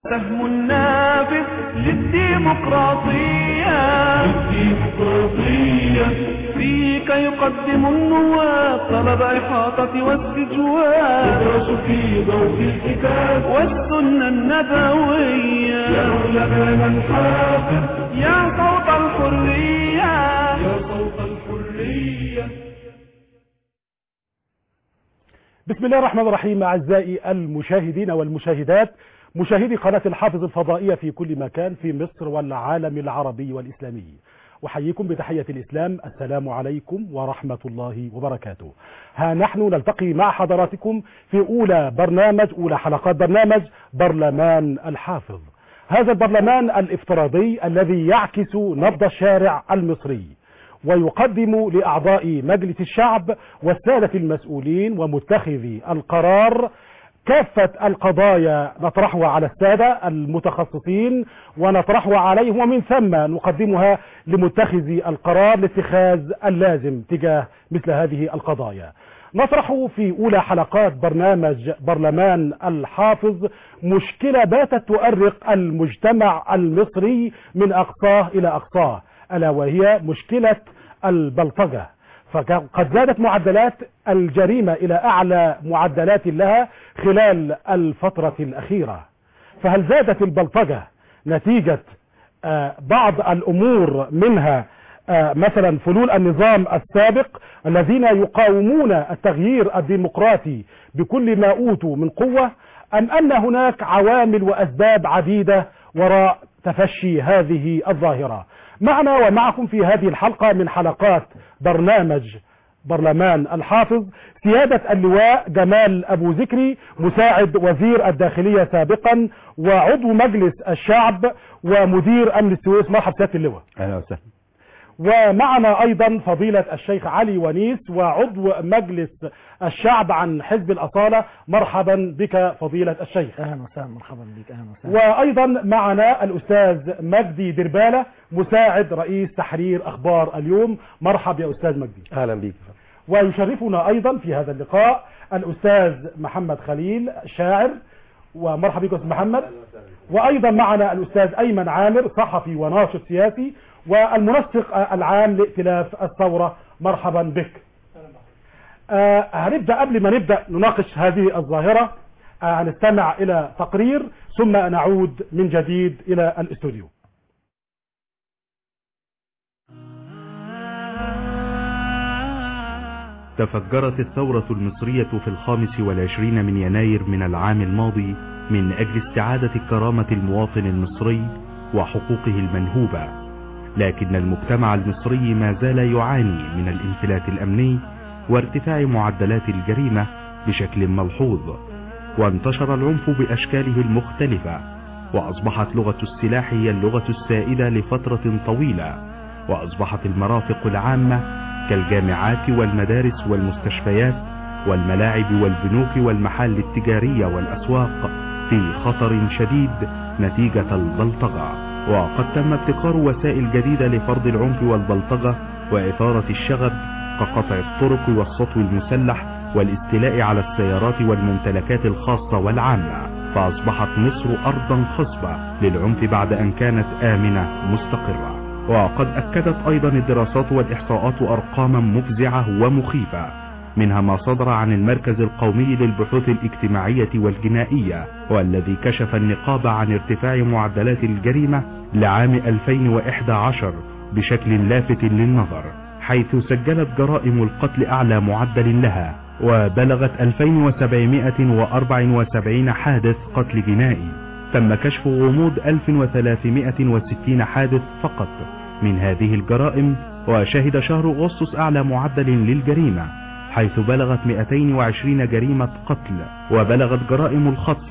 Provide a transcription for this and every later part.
سهم النافذ للديمقراطية الديمقراطية فيك يقدم النواب طلب إحاطة واستجواب تدرس في ضوء الكتاب والسنة النبوية يا علماء الحافظ يا صوت الحرية يا صوت الحرية بسم الله الرحمن الرحيم أعزائي المشاهدين والمشاهدات مشاهدي قناة الحافظ الفضائية في كل مكان في مصر والعالم العربي والإسلامي أحييكم بتحية الإسلام السلام عليكم ورحمة الله وبركاته ها نحن نلتقي مع حضراتكم في أولى برنامج أولى حلقات برنامج برلمان الحافظ هذا البرلمان الافتراضي الذي يعكس نبض الشارع المصري ويقدم لأعضاء مجلس الشعب والسادة المسؤولين ومتخذي القرار كافة القضايا نطرحها على السادة المتخصصين ونطرحها عليهم ومن ثم نقدمها لمتخذي القرار لاتخاذ اللازم تجاه مثل هذه القضايا نطرح في أولى حلقات برنامج برلمان الحافظ مشكلة باتت تؤرق المجتمع المصري من أقصاه إلى أقصاه ألا وهي مشكلة البلطجة فقد زادت معدلات الجريمة إلى أعلى معدلات لها خلال الفترة الأخيرة فهل زادت البلطجة نتيجة آه، بعض الأمور منها آه، مثلا فلول النظام السابق الذين يقاومون التغيير الديمقراطي بكل ما أوتوا من قوة أم أن هناك عوامل وأسباب عديدة وراء تفشي هذه الظاهرة معنا ومعكم في هذه الحلقة من حلقات برنامج برلمان الحافظ سيادة اللواء جمال أبو ذكري مساعد وزير الداخلية سابقا وعضو مجلس الشعب ومدير أمن السويس مرحبا سيادة اللواء اهلا وسهلا ومعنا أيضا فضيلة الشيخ علي ونيس وعضو مجلس الشعب عن حزب الأصالة مرحبا بك فضيلة الشيخ اهلا وسهلا مرحبا بك اهلا وسهلا وأيضا معنا الأستاذ مجدي دربالة مساعد رئيس تحرير أخبار اليوم مرحب يا أستاذ مجدي اهلا بيك ويشرفنا أيضا في هذا اللقاء الأستاذ محمد خليل شاعر ومرحبا بك أستاذ محمد وأيضا معنا الأستاذ أيمن عامر صحفي وناشط سياسي والمنسق العام لائتلاف الثورة مرحبا بك آه هنبدأ قبل ما نبدأ نناقش هذه الظاهرة آه هنستمع إلى تقرير ثم نعود من جديد إلى الاستوديو تفجرت الثورة المصرية في الخامس والعشرين من يناير من العام الماضي من أجل استعادة كرامة المواطن المصري وحقوقه المنهوبة لكن المجتمع المصري ما زال يعاني من الانفلات الأمني وارتفاع معدلات الجريمة بشكل ملحوظ وانتشر العنف بأشكاله المختلفة وأصبحت لغة السلاح هي اللغة السائدة لفترة طويلة وأصبحت المرافق العامة كالجامعات والمدارس والمستشفيات والملاعب والبنوك والمحال التجارية والأسواق في خطر شديد نتيجة البلطجة وقد تم ابتكار وسائل جديدة لفرض العنف والبلطجة وإثارة الشغب كقطع الطرق والسطو المسلح والاستيلاء على السيارات والممتلكات الخاصة والعامة فأصبحت مصر أرضا خصبة للعنف بعد أن كانت آمنة مستقرة وقد أكدت أيضا الدراسات والإحصاءات أرقاما مفزعة ومخيفة منها ما صدر عن المركز القومي للبحوث الاجتماعية والجنائية والذي كشف النقاب عن ارتفاع معدلات الجريمة لعام 2011 بشكل لافت للنظر حيث سجلت جرائم القتل أعلى معدل لها وبلغت 2774 حادث قتل جنائي تم كشف غموض 1360 حادث فقط من هذه الجرائم وشهد شهر أغسطس أعلى معدل للجريمة حيث بلغت 220 جريمة قتل وبلغت جرائم الخطف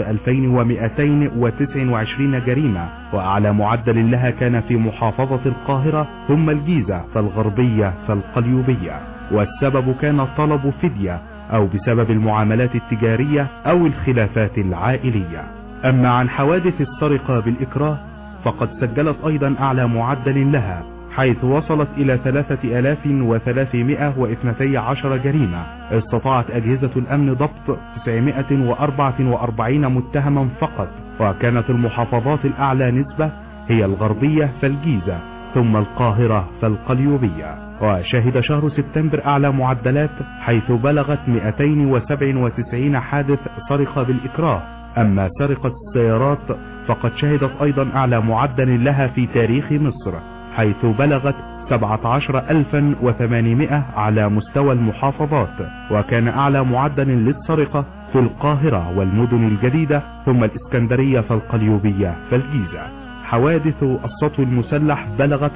2229 جريمة وأعلى معدل لها كان في محافظة القاهرة ثم الجيزة فالغربية فالقليوبية والسبب كان طلب فدية أو بسبب المعاملات التجارية أو الخلافات العائلية أما عن حوادث السرقة بالإكراه فقد سجلت أيضا أعلى معدل لها حيث وصلت إلى 3312 جريمة استطاعت أجهزة الأمن ضبط 944 متهما فقط وكانت المحافظات الأعلى نسبة هي الغربية فالجيزة ثم القاهرة فالقليوبية وشهد شهر سبتمبر أعلى معدلات حيث بلغت 297 حادث سرقة بالإكراه أما سرقة السيارات فقد شهدت أيضا أعلى معدل لها في تاريخ مصر حيث بلغت 17800 على مستوى المحافظات وكان أعلى معدل للسرقة في القاهرة والمدن الجديدة ثم الإسكندرية فالقليوبية فالجيزة حوادث السطو المسلح بلغت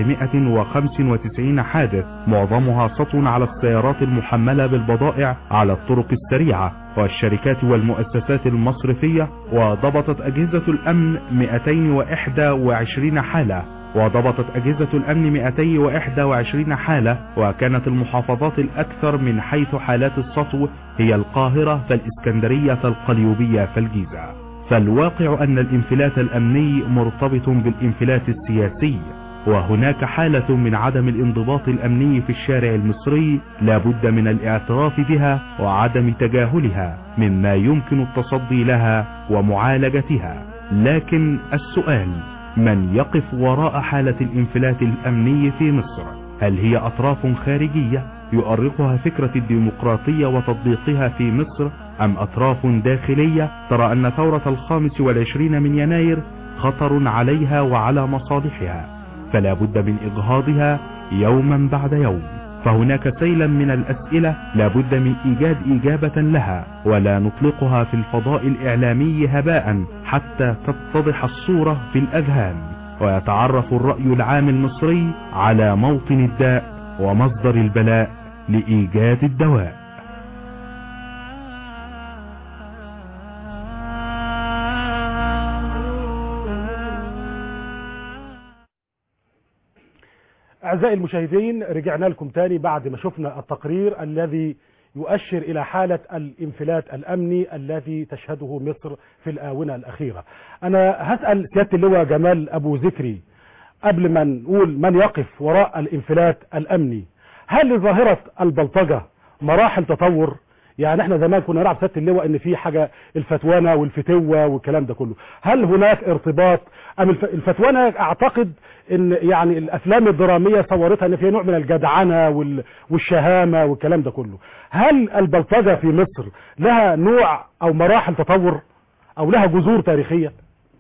495 حادث معظمها سطو على السيارات المحملة بالبضائع على الطرق السريعة والشركات والمؤسسات المصرفية وضبطت أجهزة الأمن 221 حالة وضبطت أجهزة الأمن 221 حالة وكانت المحافظات الأكثر من حيث حالات السطو هي القاهرة فالإسكندرية فالقليوبية فالجيزة فالواقع أن الانفلات الأمني مرتبط بالانفلات السياسي وهناك حالة من عدم الانضباط الأمني في الشارع المصري لا بد من الاعتراف بها وعدم تجاهلها مما يمكن التصدي لها ومعالجتها لكن السؤال من يقف وراء حالة الانفلات الأمني في مصر هل هي أطراف خارجية يؤرقها فكرة الديمقراطية وتطبيقها في مصر أم أطراف داخلية ترى أن ثورة الخامس والعشرين من يناير خطر عليها وعلى مصالحها فلا بد من إجهاضها يوما بعد يوم فهناك سيلا من الأسئلة لا بد من إيجاد إجابة لها ولا نطلقها في الفضاء الإعلامي هباء حتى تتضح الصورة في الأذهان ويتعرف الرأي العام المصري على موطن الداء ومصدر البلاء لإيجاد الدواء أعزائي المشاهدين رجعنا لكم تاني بعد ما شفنا التقرير الذي يؤشر إلى حالة الانفلات الأمني الذي تشهده مصر في الآونة الأخيرة أنا هسأل سيادة اللواء جمال أبو ذكري قبل ما نقول من يقف وراء الانفلات الأمني هل لظاهرة البلطجة مراحل تطور يعني احنا زمان كنا نلعب سياده اللواء ان في حاجه الفتوانه والفتوه والكلام ده كله هل هناك ارتباط ام الف- الفتوانه اعتقد ان يعني الافلام الدراميه صورتها ان في نوع من الجدعنه وال- والشهامه والكلام ده كله هل البلطجه في مصر لها نوع او مراحل تطور او لها جذور تاريخيه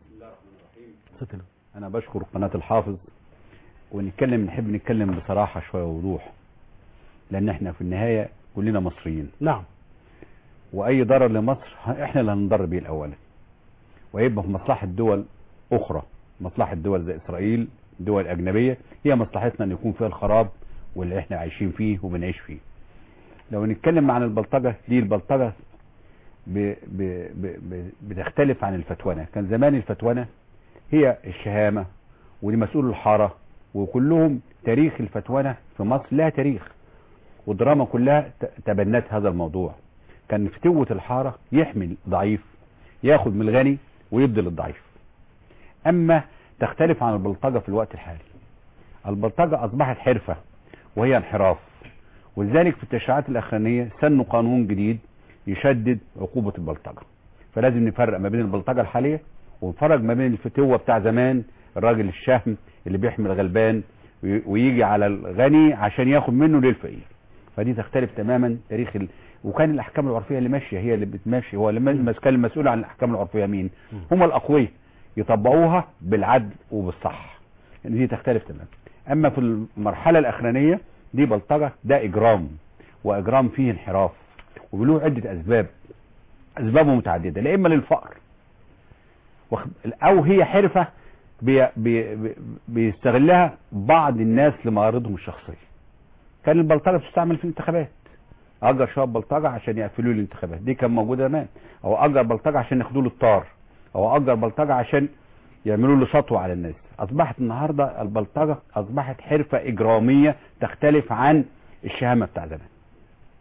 سيادة اللواء. انا بشكر قناة الحافظ ونتكلم نحب نتكلم بصراحة شوية ووضوح لان احنا في النهاية كلنا مصريين نعم واي ضرر لمصر احنا اللي هنضر بيه الاول ويبقى في مصلحة دول اخرى مصلحة دول زي اسرائيل دول اجنبية هي مصلحتنا ان يكون فيها الخراب واللي احنا عايشين فيه وبنعيش فيه لو نتكلم عن البلطجة دي البلطجة ب ب ب ب بتختلف عن الفتوانة كان زمان الفتوانة هي الشهامة ولمسؤول الحارة وكلهم تاريخ الفتوانة في مصر لها تاريخ والدراما كلها ت- تبنت هذا الموضوع كان فتوة الحارة يحمل ضعيف ياخد من الغني ويبذل الضعيف اما تختلف عن البلطجة في الوقت الحالي البلطجة اصبحت حرفة وهي انحراف ولذلك في التشريعات الاخرانية سنوا قانون جديد يشدد عقوبة البلطجة فلازم نفرق ما بين البلطجة الحالية ونفرق ما بين الفتوة بتاع زمان الراجل الشهم اللي بيحمل غلبان وي- ويجي على الغني عشان ياخد منه للفقير فدي تختلف تماما تاريخ ال... وكان الاحكام العرفيه اللي ماشيه هي اللي بتماشي هو اللي ما- كان المسؤول عن الاحكام العرفيه مين هم الاقوياء يطبقوها بالعدل وبالصح يعني دي تختلف تماما اما في المرحله الاخرانيه دي بلطجه ده اجرام واجرام فيه انحراف وله عده اسباب اسبابه متعدده لا اما للفقر واخد- او هي حرفه بي بي بي بيستغلها بعض الناس لمغارضهم الشخصيه كان البلطجه بتستعمل في الانتخابات اجر شباب بلطجه عشان يقفلوا لي الانتخابات دي كان موجوده زمان او اجر بلطجه عشان ياخدوا له الطار او اجر بلطجه عشان يعملوا له سطوه على الناس اصبحت النهارده البلطجه اصبحت حرفه اجراميه تختلف عن الشهامه بتاع زمان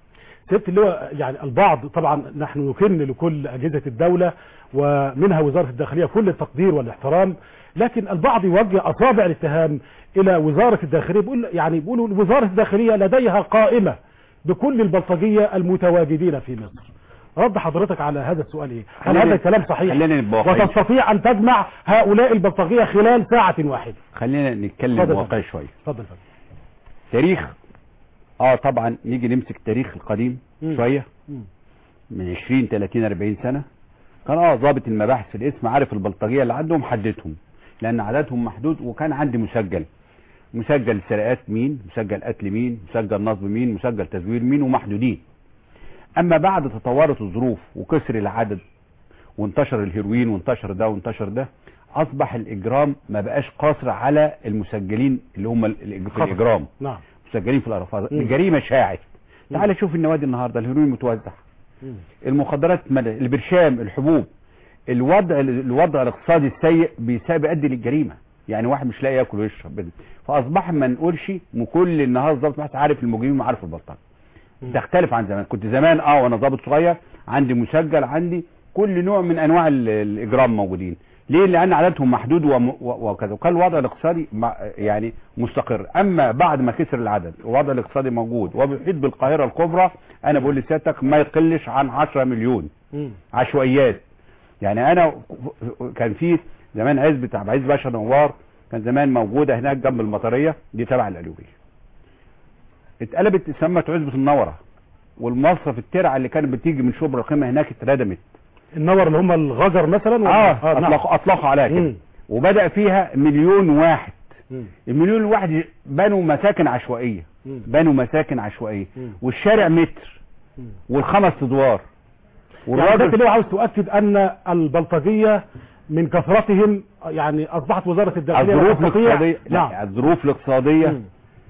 سيادة اللي هو يعني البعض طبعا نحن نكن لكل أجهزة الدولة ومنها وزارة الداخلية كل التقدير والاحترام لكن البعض يوجه أصابع الاتهام إلى وزارة الداخلية بيقول يعني بيقولوا وزارة الداخلية لديها قائمة بكل البلطجية المتواجدين في مصر رد حضرتك على هذا السؤال ايه هل خلينا- هذا الكلام صحيح خلينا نبقى واقعيين. وتستطيع ان تجمع هؤلاء البلطجية خلال ساعة واحدة خلينا نتكلم اتفضل. واقعي شويه اتفضل فندم تاريخ اه طبعا نيجي نمسك التاريخ القديم مم. شويه مم. من 20 30 40 سنه كان اه ضابط المباحث في الاسم عارف البلطجيه اللي عندهم حددهم لان عددهم محدود وكان عندي مسجل مسجل سرقات مين مسجل قتل مين مسجل نصب مين مسجل تزوير مين ومحدودين اما بعد تطورت الظروف وكسر العدد وانتشر الهيروين وانتشر ده وانتشر ده اصبح الاجرام ما بقاش قاصر على المسجلين اللي هم ال- الإج- في خطأ. الاجرام نعم مسجلين في الارفاض مم. الجريمه شاعت تعال شوف النوادي النهارده الهيروين متوزع مم. المخدرات مدى البرشام الحبوب الوضع الوضع الاقتصادي السيء بيسا- بيؤدي للجريمه يعني واحد مش لاقي ياكل ويشرب فاصبح ما نقولش كل النهار ضابط محس عارف المجرمين وعارف البلطجه مم. تختلف عن زمان كنت زمان اه وانا ضابط صغير عندي مسجل عندي كل نوع من انواع ال- الاجرام موجودين ليه لان عددهم محدود وم- و- وكذا وكان الوضع الاقتصادي مع- يعني مستقر اما بعد ما كسر العدد الوضع الاقتصادي موجود وبيحيط بالقاهره الكبرى انا بقول لسيادتك ما يقلش عن 10 مليون مم. عشوائيات يعني انا كان في زمان عزبة عبد العزيز باشا نوار كان زمان موجوده هناك جنب المطريه دي تبع القليوبيه اتقلبت اتسمت عزبة النورة والمصرف الترعه اللي كانت بتيجي من شبرا القمه هناك اتردمت النور اللي هم الغجر مثلا ولا- اه نعم. اطلقوا اطلقوا عليها كده مم. وبدا فيها مليون واحد مم. المليون الواحد بنوا مساكن عشوائيه مم. بنوا مساكن عشوائيه مم. والشارع متر مم. والخمس ادوار يعني ده والراجل اللي هو عاوز تؤكد ان البلطجية من كثرتهم يعني اصبحت وزارة الداخلية الظروف تستطيع- الاقتصاديه نعم لا الظروف الاقتصاديه مم.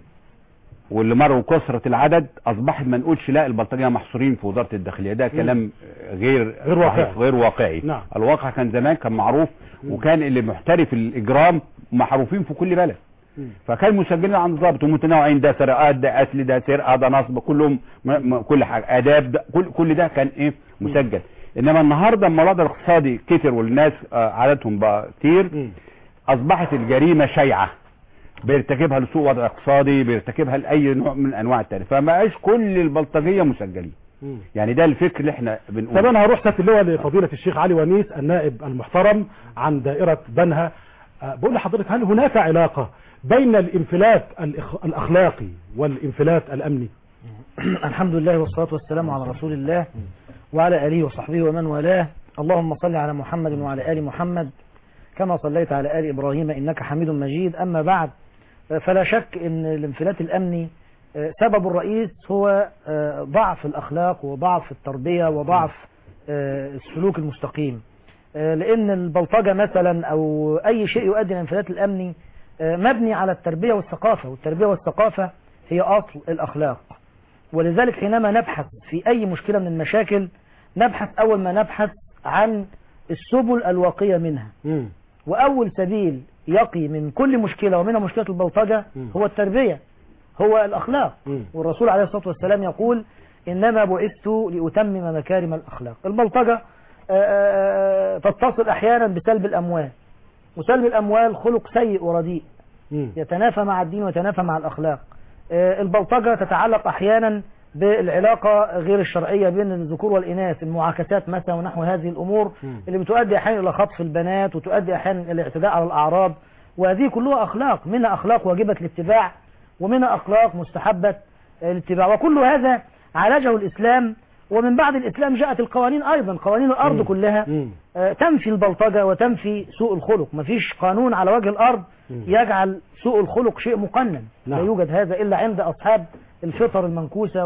واللي مروا كثرة العدد اصبحت ما نقولش لا البلطجيه محصورين في وزاره الداخليه ده كلام غير غير واقعي. صحيح، غير واقعي نعم. الواقع كان زمان كان معروف وكان اللي محترف الاجرام معروفين في كل بلد مم. فكان مسجلين عند الضابط ومتنوعين ده سرقات ده قتل ده سرقه ده نصب كلهم م- م- كل حاجه اداب ده كل كل ده كان ايه مسجل انما النهارده لما الوضع الاقتصادي كتر والناس آه، عددهم بقى كتير مم. اصبحت الجريمه شيعه بيرتكبها لسوء وضع اقتصادي بيرتكبها لاي نوع من انواع التاني فما بقاش كل البلطجيه مسجلين مم. يعني ده الفكر اللي احنا طب بنقوله انا هروح سياده اللواء لفضيله الشيخ علي ونيس النائب المحترم عن دائره بنها أه، بقول لحضرتك هل هناك علاقه بين الانفلات الإخ- الاخلاقي والانفلات الامني الحمد لله والصلاة والسلام على رسول الله وعلى آله وصحبه ومن والاه اللهم صل على محمد وعلى آل محمد كما صليت على آل إبراهيم إنك حميد مجيد أما بعد فلا شك أن الانفلات الأمني آه، سبب الرئيس هو آه، ضعف الأخلاق وضعف التربية وضعف آه، السلوك المستقيم آه، لأن البلطجة مثلا أو أي شيء يؤدي للانفلات الأمني آه، مبني على التربية والثقافة والتربية والثقافة هي أصل الأخلاق ولذلك حينما نبحث في أي مشكلة من المشاكل نبحث أول ما نبحث عن السبل الواقية منها مم. وأول سبيل يقي من كل مشكلة ومنها مشكلة البلطجة مم. هو التربية هو الأخلاق مم. والرسول عليه الصلاة والسلام يقول إنما بعثت لأتمم مكارم الأخلاق البلطجة آه، آه، آه، تتصل أحيانا بسلب الأموال وسلب الأموال خلق سيء ورديء مم. يتنافى مع الدين ويتنافى مع الأخلاق آه، البلطجة تتعلق أحيانا بالعلاقة غير الشرعية بين الذكور والإناث المعاكسات مثلا ونحو هذه الأمور مم. اللي بتؤدي أحيانا إلى خطف البنات وتؤدي أحيانا إلى الاعتداء على الأعراض وهذه كلها أخلاق منها أخلاق واجبة الاتباع ومنها أخلاق مستحبة الاتباع وكل هذا عالجه الإسلام ومن بعد الإسلام جاءت القوانين أيضا قوانين الأرض مم. كلها مم. آه، تنفي البلطجة وتنفي سوء الخلق مفيش قانون على وجه الأرض مم. يجعل سوء الخلق شيء مقنن لا نعم. يوجد هذا إلا عند أصحاب الفطر المنكوسة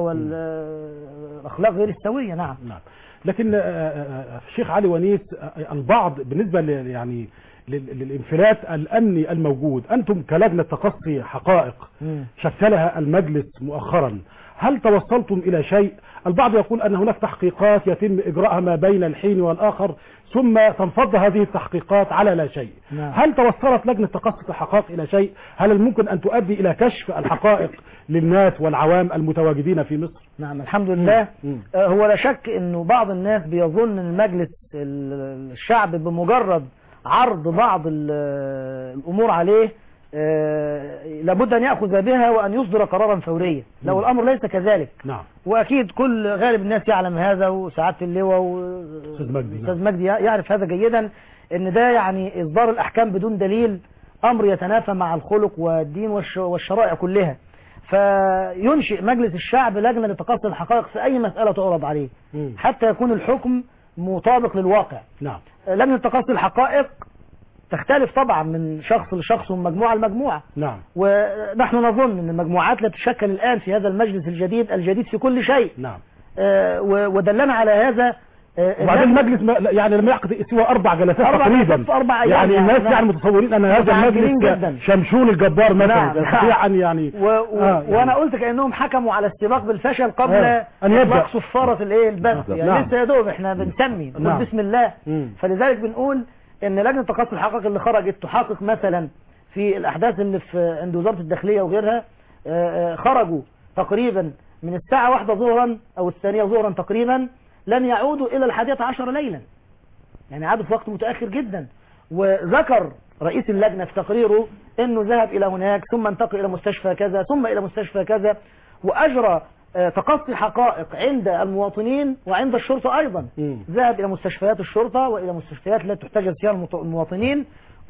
والأخلاق غير السوية نعم نعم لكن آه، آه، آه، الشيخ علي ونيس آه، البعض بالنسبة ل- يعني لل- للانفلات الامني الموجود انتم كلجنه تقصي حقائق مم. شكلها المجلس مؤخرا هل توصلتم الى شيء البعض يقول ان هناك تحقيقات يتم اجراءها ما بين الحين والاخر ثم تنفض هذه التحقيقات على لا شيء نعم. هل توصلت لجنه تقصي الحقائق الى شيء هل ممكن ان تؤدي الى كشف الحقائق للناس والعوام المتواجدين في مصر نعم الحمد لله مم. آه، هو لا شك انه بعض الناس بيظن ان المجلس ال- الشعب بمجرد عرض بعض ال- الامور عليه آه، لابد ان ياخذ بها وان يصدر قرارا فوريا لو الامر ليس كذلك نعم واكيد كل غالب الناس يعلم هذا وسعاده اللواء و- أستاذ مجدي، نعم. استاذ مجدي يعرف هذا جيدا ان ده يعني اصدار الاحكام بدون دليل امر يتنافى مع الخلق والدين والش- والشرائع كلها فينشئ مجلس الشعب لجنه لتقصي الحقائق في اي مساله تعرض عليه مم. حتى يكون الحكم مطابق للواقع نعم لجنه تقصي الحقائق تختلف طبعا من شخص لشخص ومن مجموعه لمجموعه نعم ونحن نظن ان المجموعات لا تشكل الان في هذا المجلس الجديد الجديد في كل شيء نعم آه، و- ودلنا على هذا آه، وبعدين اللجنة- المجلس ما يعني لم يعقد سوى اربع جلسات أربع تقريبا جلسات في أربع أيام يعني يعني، الناس نعم. يعني متصورين ان هذا متعجلين المجلس جدا. شمشون الجبار مثلا نعم، يستطيع ان يعني و... و... آه، يعني. وانا قلت كانهم حكموا على السباق بالفشل قبل آه، أن يبدأ. اطلاق صفاره الايه البث نعم. يعني نعم. لسه يا دوب احنا بنسمي نقول نعم. بسم الله مم. فلذلك بنقول ان لجنه تقصي الحقائق اللي خرجت تحقق مثلا في الاحداث اللي في عند وزاره الداخليه وغيرها آه، آه، خرجوا تقريبا من الساعه واحدة ظهرا او الثانيه ظهرا تقريبا لن يعودوا الى الحادية عشر ليلا يعني عادوا في وقت متاخر جدا وذكر رئيس اللجنه في تقريره انه ذهب الى هناك ثم انتقل الى مستشفى كذا ثم الى مستشفى كذا واجرى آه، تقصي حقائق عند المواطنين وعند الشرطه ايضا مم. ذهب الى مستشفيات الشرطه والى مستشفيات التي تحتجز فيها المط- المواطنين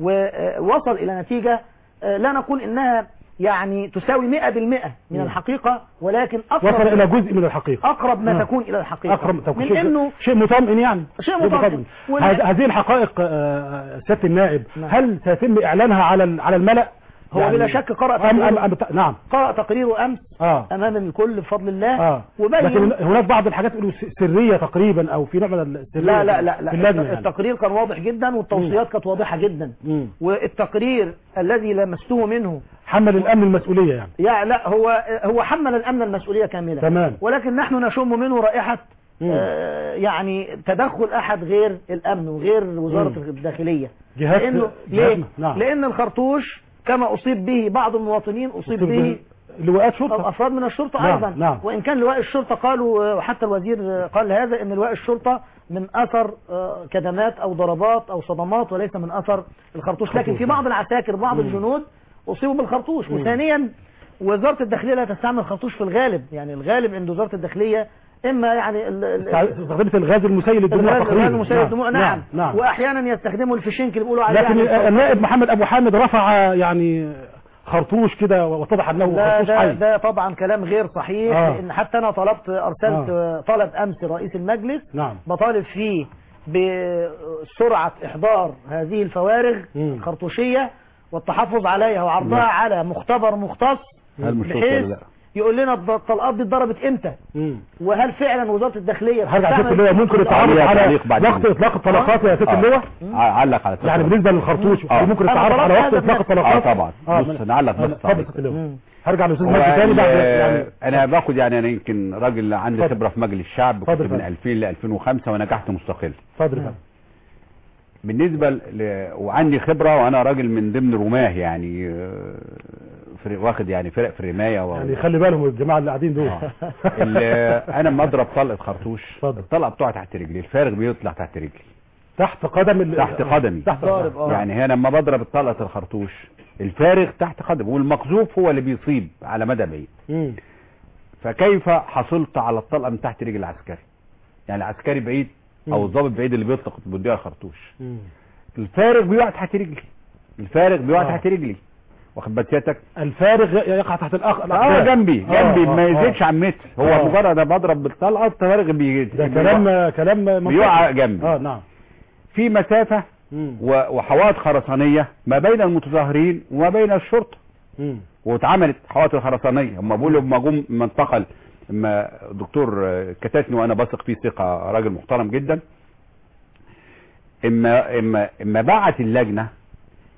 ووصل الى نتيجه آه، لا نقول انها يعني تساوي 100% من مم. الحقيقه ولكن اقرب وصل الى جزء من الحقيقه اقرب ما نعم. تكون الى الحقيقه اقرب تكون من شيء, انه شيء مطمئن يعني شيء مطمئن. ولا- هذ- هذه الحقائق آه، سياده النائب نعم. هل سيتم اعلانها على ال- على الملا هو بلا شك قرأ أم أم تقريره. أم نعم قرأ تقريره امس اه امام الكل بفضل الله اه وبين لكن هناك بعض الحاجات يقولوا س- سريه تقريبا او في نوع من السريه لا لا لا, في لا اللجنه يعني. التقرير كان واضح جدا والتوصيات كانت واضحه جدا مم. والتقرير الذي لمسته منه حمل الامن المسؤوليه يعني يعني لا هو هو حمل الامن المسؤوليه كامله تمام. ولكن نحن نشم منه رائحه مم. آه يعني تدخل احد غير الامن وغير وزاره مم. الداخليه جهات لانه جهات- ليه؟ نعم. لان الخرطوش كما اصيب به بعض المواطنين اصيب به لواءات أو شرطه افراد من الشرطه نعم، ايضا نعم. وان كان لواء الشرطه قالوا وحتى الوزير قال هذا ان لواء الشرطه من اثر آه، كدمات او ضربات او صدمات وليس من اثر الخرطوش لكن خرطوش، في نعم. بعض العساكر بعض الجنود اصيبوا بالخرطوش مم. وثانيا وزاره الداخليه لا تستعمل خرطوش في الغالب يعني الغالب عند وزاره الداخليه اما يعني ال- ال- استخدمت الغاز المسيل للدموع الغاز تقريبا الغاز مسيل الدموع نعم, نعم. واحيانا يستخدموا الفشنك اللي بيقولوا عليه لكن يعني النائب محمد ابو حامد رفع يعني خرطوش كده واتضح انه لا خرطوش ده, حي ده طبعا كلام غير صحيح آه. لان حتى انا طلبت ارسلت آه. طلب امس رئيس المجلس نعم بطالب فيه بسرعة إحضار هذه الفوارغ مم. الخرطوشية والتحفظ عليها وعرضها نعم. على مختبر مختص هل مش شرطة بحيث ولا لا يقول لنا الض- الطلقات دي اتضربت امتى مم. وهل فعلا وزارة الداخلية هرجع بتستعمل ست اللواء ممكن التعرف عليها على تعليق بعد وقت إذنك. اطلاق الطلقات يا ست آه. اللواء ع- علق على يعني التليفون. بالنسبه للخرطوش آه. ممكن أنا التعرف على طلبت وقت هذا اطلاق بنفسي. الطلقات اه طبعا اه بص من- نعلق آه، بس اتفضل يا ست اللواء مم. هرجع للاستاذ هو مجدي تاني بعد يعني ال- انا باخد يعني انا يمكن راجل عندي اتفضل. خبره في مجلس الشعب كنت اتفضل من فندم. 2000 ل 2005 ونجحت مستقل اتفضل يا فندم. بالنسبه ل... وعندي خبره وانا راجل من ضمن رماه يعني آه، فرق واخد يعني فرق في الرمايه و... يعني خلي بالهم الجماعه اللي قاعدين دول ال- انا لما اضرب طلقه خرطوش اتفضل. الطلقه بتقع تحت رجلي الفارغ بيطلع تحت رجلي تحت قدم ال- تحت قدمي. تحت ضارب، آه. يعني هنا لما بضرب طلقه الخرطوش الفارغ تحت قدمي والمقذوف هو اللي بيصيب على مدى بعيد مم. فكيف حصلت على الطلقه من تحت رجل العسكري يعني العسكري بعيد او مم. الضابط بعيد اللي بيطلق بيديها خرطوش مم. الفارغ بيقع تحت رجلي الفارغ بيقع آه. تحت رجلي واخد بال سيادتك الفارغ يقع تحت الاخ اه الأقدام. جنبي آه، جنبي آه، ما آه. يزيدش عن متر هو آه. مجرد انا بضرب بالطلقه الفارغ بي ده بيقع- كلام كلام منطقي. بيقع جنبي اه نعم في مسافه مم. و- وحوائط خرسانيه ما بين المتظاهرين وما بين الشرطه مم. واتعملت حوائط الخرسانيه هم بيقولوا لما جم لما انتقل اما دكتور آه، كتاتني وانا بثق فيه ثقه راجل محترم جدا اما اما اما بعت اللجنه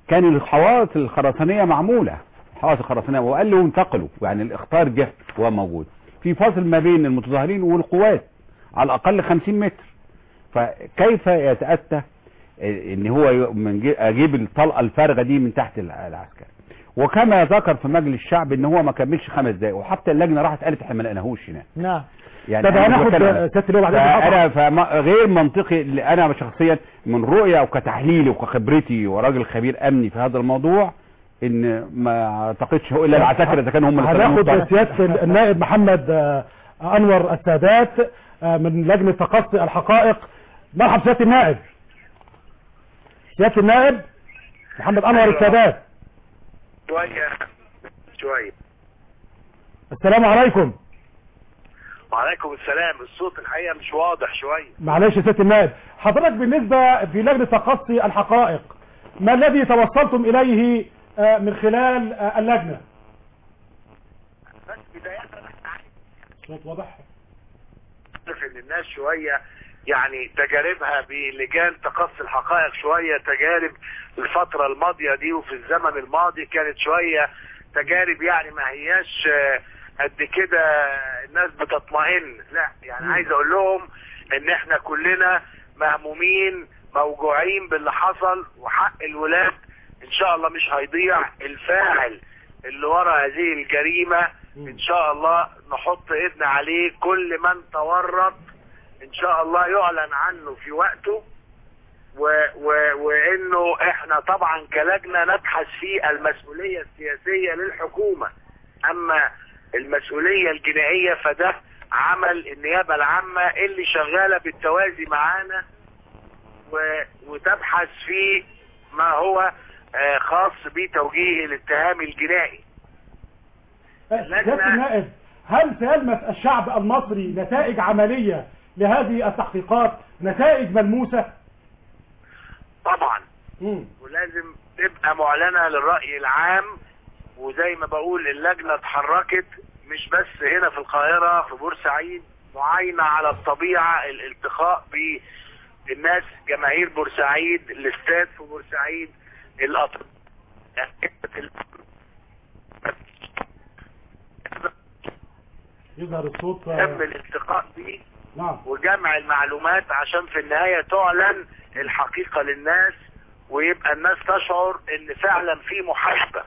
كان الحوائط الخرسانيه معموله الحوائط الخرسانيه وقال له انتقلوا يعني الاخطار جه وهو موجود في فاصل ما بين المتظاهرين والقوات على الاقل 50 متر فكيف يتاتى ان هو ي- من جي- اجيب الطلقه الفارغه دي من تحت الع- العسكري وكما ذكر في مجلس الشعب ان هو ما كملش خمس دقائق وحتى اللجنه راحت قالت احنا ما لقيناهوش هناك نعم يعني طب أنا مش هناخد بتكلم عن- سياده اللواء بعدين فانا نقطع. فما غير منطقي اللي انا شخصيا من رؤيه وكتحليلي وكخبرتي وراجل خبير امني في هذا الموضوع ان ما اعتقدش هو الا العساكر اذا كانوا هم اللي سلموا هناخد الطلب. سياده النائب محمد آه، انور السادات آه، من لجنه تقصي الحقائق مرحبا سياده النائب سياده النائب محمد انور السادات شوية شوية السلام عليكم وعليكم السلام الصوت الحقيقة مش واضح شوية معلش يا سياده النائب حضرتك بالنسبه في لجنه تقصي الحقائق ما الذي توصلتم اليه آه، من خلال آه، اللجنه بس بداية صوت واضح أعرف ان الناس شوية يعني تجاربها بلجان تقصي الحقائق شوية تجارب الفترة الماضية دي وفي الزمن الماضي كانت شوية تجارب يعني ما هياش آه، قد كده الناس بتطمئن لا يعني عايز اقول لهم ان احنا كلنا مهمومين موجوعين باللي حصل وحق الولاد ان شاء الله مش هيضيع الفاعل اللي ورا هذه الجريمة ان شاء الله نحط ايدنا عليه كل من تورط ان شاء الله يعلن عنه في وقته و و وانه احنا طبعا كلجنه نبحث في المسؤوليه السياسيه للحكومه اما المسؤوليه الجنائيه فده عمل النيابه العامه اللي شغاله بالتوازي معانا و وتبحث في ما هو آه، خاص بتوجيه الاتهام الجنائي سياده النائب هل سيلمس الشعب المصري نتائج عمليه لهذه التحقيقات نتائج ملموسه طبعا مم. ولازم تبقى معلنة للرأي العام وزي ما بقول اللجنة اتحركت مش بس هنا في القاهرة في بورسعيد معاينة على الطبيعة الالتقاء بالناس جماهير بورسعيد الاستاد في بورسعيد الأطباء يظهر الصوت تم آه، الالتقاء بيه نعم وجمع المعلومات عشان في النهاية تعلن الحقيقة للناس ويبقى الناس تشعر ان فعلا في محاسبة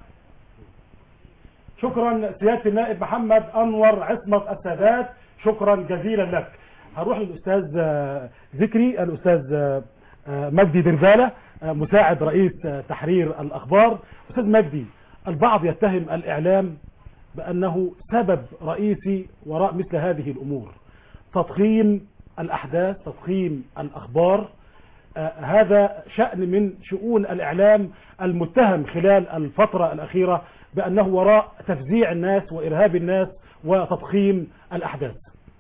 شكرا سياده النائب محمد انور عصمت السادات شكرا جزيلا لك هروح للاستاذ آه، ذكري الاستاذ آه، آه، مجدي درباله آه، مساعد رئيس آه، تحرير الاخبار استاذ مجدي البعض يتهم الاعلام بانه سبب رئيسي وراء مثل هذه الامور تضخيم الاحداث تضخيم الاخبار آه، هذا شأن من شؤون الإعلام المتهم خلال الفترة الأخيرة بأنه وراء تفزيع الناس وإرهاب الناس وتضخيم الأحداث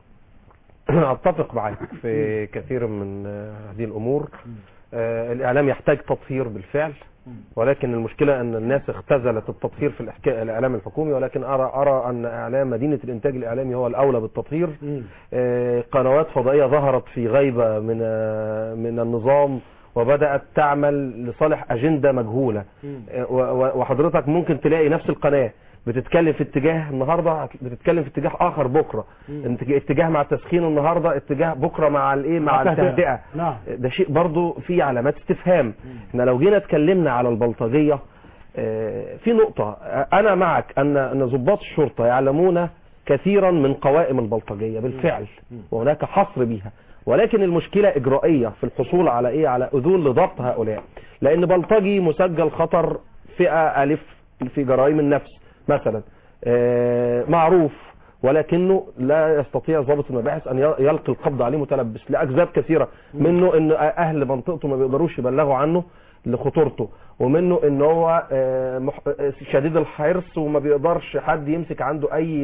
اتفق معاك في كثير من آه، هذه الامور آه، الاعلام يحتاج تطهير بالفعل ولكن المشكله ان الناس اختزلت التطهير في الإحكا- الاعلام الحكومي ولكن ارى ارى ان اعلام مدينه الانتاج الاعلامي هو الاولى بالتطهير آه، قنوات فضائيه ظهرت في غيبه من آه، من النظام وبدات تعمل لصالح اجنده مجهوله آه، و- و- وحضرتك ممكن تلاقي نفس القناه بتتكلم في اتجاه النهارده بتتكلم في اتجاه اخر بكره انت- اتجاه مع التسخين النهارده اتجاه بكره مع الايه مع التهدئه نعم ده شيء برضو فيه علامات استفهام احنا لو جينا اتكلمنا على البلطجيه آه، في نقطه آه، انا معك ان ان ضباط الشرطه يعلمون كثيرا من قوائم البلطجيه بالفعل وهناك حصر بيها ولكن المشكله اجرائيه في الحصول على ايه على اذون لضبط هؤلاء لان بلطجي مسجل خطر فئه الف في جرائم النفس مثلا آه، معروف ولكنه لا يستطيع ضابط المباحث ان يلقي القبض عليه متلبس لاسباب كثيره منه ان اهل منطقته ما بيقدروش يبلغوا عنه لخطورته ومنه ان هو آه، مح- آه، شديد الحرص وما بيقدرش حد يمسك عنده اي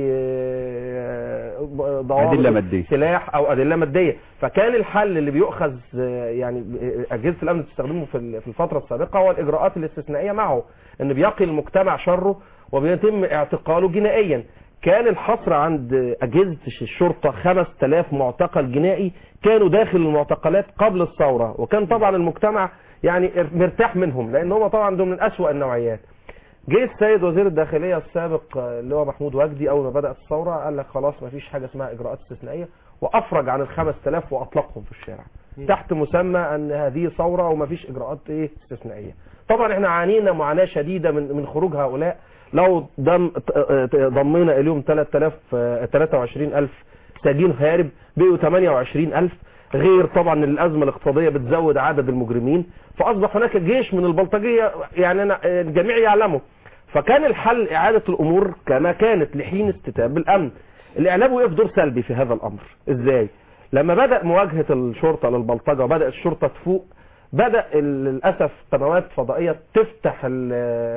آه، ضوابط أدلة مادية. سلاح او ادله ماديه فكان الحل اللي بيؤخذ آه، يعني آه، اجهزه الامن بتستخدمه في ال- في الفتره السابقه هو الاجراءات الاستثنائيه معه ان بيقي المجتمع شره وبيتم اعتقاله جنائيا كان الحصر عند اجهزه الشرطه 5000 معتقل جنائي كانوا داخل المعتقلات قبل الثوره وكان طبعا المجتمع يعني مرتاح منهم لان هم طبعا دول من اسوأ النوعيات جه السيد وزير الداخليه السابق آه، اللي هو محمود وجدي اول ما بدات الثوره قال لك خلاص ما فيش حاجه اسمها اجراءات استثنائيه وافرج عن ال 5000 واطلقهم في الشارع تحت مسمى ان هذه ثوره وما فيش اجراءات ايه استثنائيه طبعا احنا عانينا معاناه شديده من من خروج هؤلاء لو دم ضمينا اليوم 3000 آه، 23000 سجين هارب بقوا 28000 غير طبعا الازمه الاقتصاديه بتزود عدد المجرمين فاصبح هناك جيش من البلطجيه يعني أنا آه، الجميع يعلمه فكان الحل اعاده الامور كما كانت لحين استتاب الامن الاعلام وقف دور سلبي في هذا الامر ازاي لما بدا مواجهه الشرطه للبلطجه وبدات الشرطه تفوق بدا ال- للاسف قنوات فضائيه تفتح ال-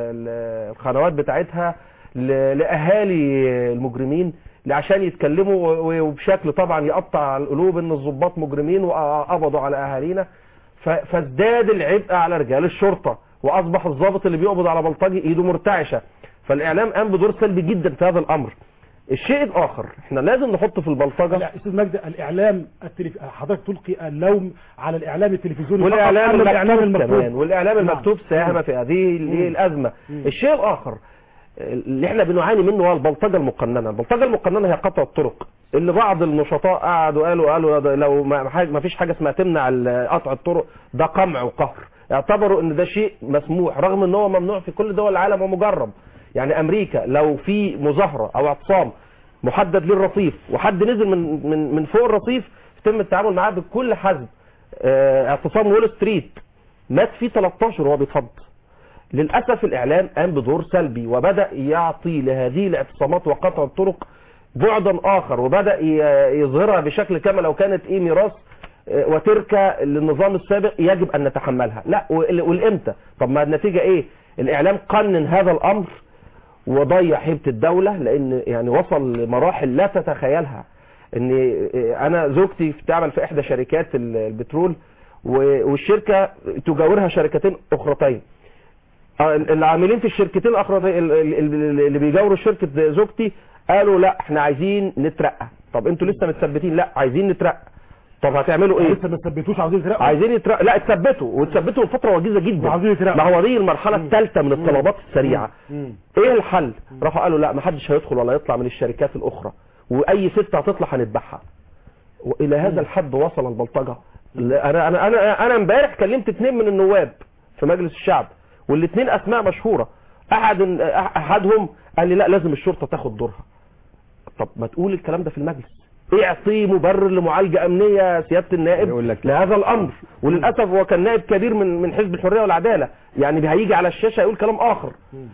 ال- القنوات بتاعتها ل- لاهالي المجرمين عشان يتكلموا و- وبشكل طبعا يقطع القلوب ان الضباط مجرمين وقبضوا على اهالينا ف- فازداد العبء على رجال الشرطه واصبح الضابط اللي بيقبض على بلطجي ايده مرتعشه فالاعلام قام بدور سلبي جدا في هذا الامر الشيء الاخر احنا لازم نحط في البلطجه لا استاذ مجدي الاعلام التلف... حضرتك تلقي اللوم على الاعلام التلفزيوني فقط والاعلام أما الاعلام المكتوب المكتوب كمان والاعلام نعم. المكتوب ساهم في هذه ال- الازمه الشيء الاخر اللي احنا بنعاني منه هو البلطجه المقننه البلطجه المقننه هي قطع الطرق اللي بعض النشطاء قعدوا قالوا قالوا ده لو ما حاجة- ما فيش حاجه اسمها تمنع ال- قطع الطرق ده قمع وقهر اعتبروا ان ده شيء مسموح رغم ان هو ممنوع في كل دول العالم ومجرب يعني امريكا لو في مظاهره او اعتصام محدد للرصيف وحد نزل من من من فوق الرصيف يتم التعامل معاه بكل حزم اه، اعتصام وول ستريت مات فيه 13 وهو بيتفض للاسف الاعلام قام بدور سلبي وبدا يعطي لهذه الاعتصامات وقطع الطرق بعدا اخر وبدا ي- يظهرها بشكل كما لو كانت ايه ميراث اه، وتركه للنظام السابق يجب ان نتحملها لا وال- والامتى طب ما النتيجه ايه الاعلام قنن هذا الامر وضيع هيبه الدوله لان يعني وصل لمراحل لا تتخيلها ان انا زوجتي بتعمل في احدى شركات ال- البترول و- والشركه تجاورها شركتين اخرتين آه، العاملين في الشركتين الاخرتين ال- ال- ال- اللي بيجاوروا شركه زوجتي قالوا لا احنا عايزين نترقى طب انتوا لسه متثبتين لا عايزين نترقى طب هتعملوا ايه لسه ما ثبتوش عاوزين يترقوا عايزين يترقى لا اتثبتوا واتثبتوا لفتره وجيزه جدا وعايزين يترقوا. ما هو دي المرحله الثالثه من الطلبات السريعه مم. ايه الحل راحوا قالوا لا ما حدش هيدخل ولا يطلع من الشركات الاخرى واي ست هتطلع هنذبحها والى هذا الحد وصل البلطجه لا، انا انا انا انا امبارح كلمت اثنين من النواب في مجلس الشعب والاثنين اسماء مشهوره احد احدهم قال لي لا لازم الشرطه تاخد دورها طب ما تقول الكلام ده في المجلس اعطي مبرر لمعالجه امنيه يا سياده النائب يقول لك لهذا الامر وللاسف هو كان نائب كبير من من حزب الحريه والعداله يعني هيجي على الشاشه يقول كلام اخر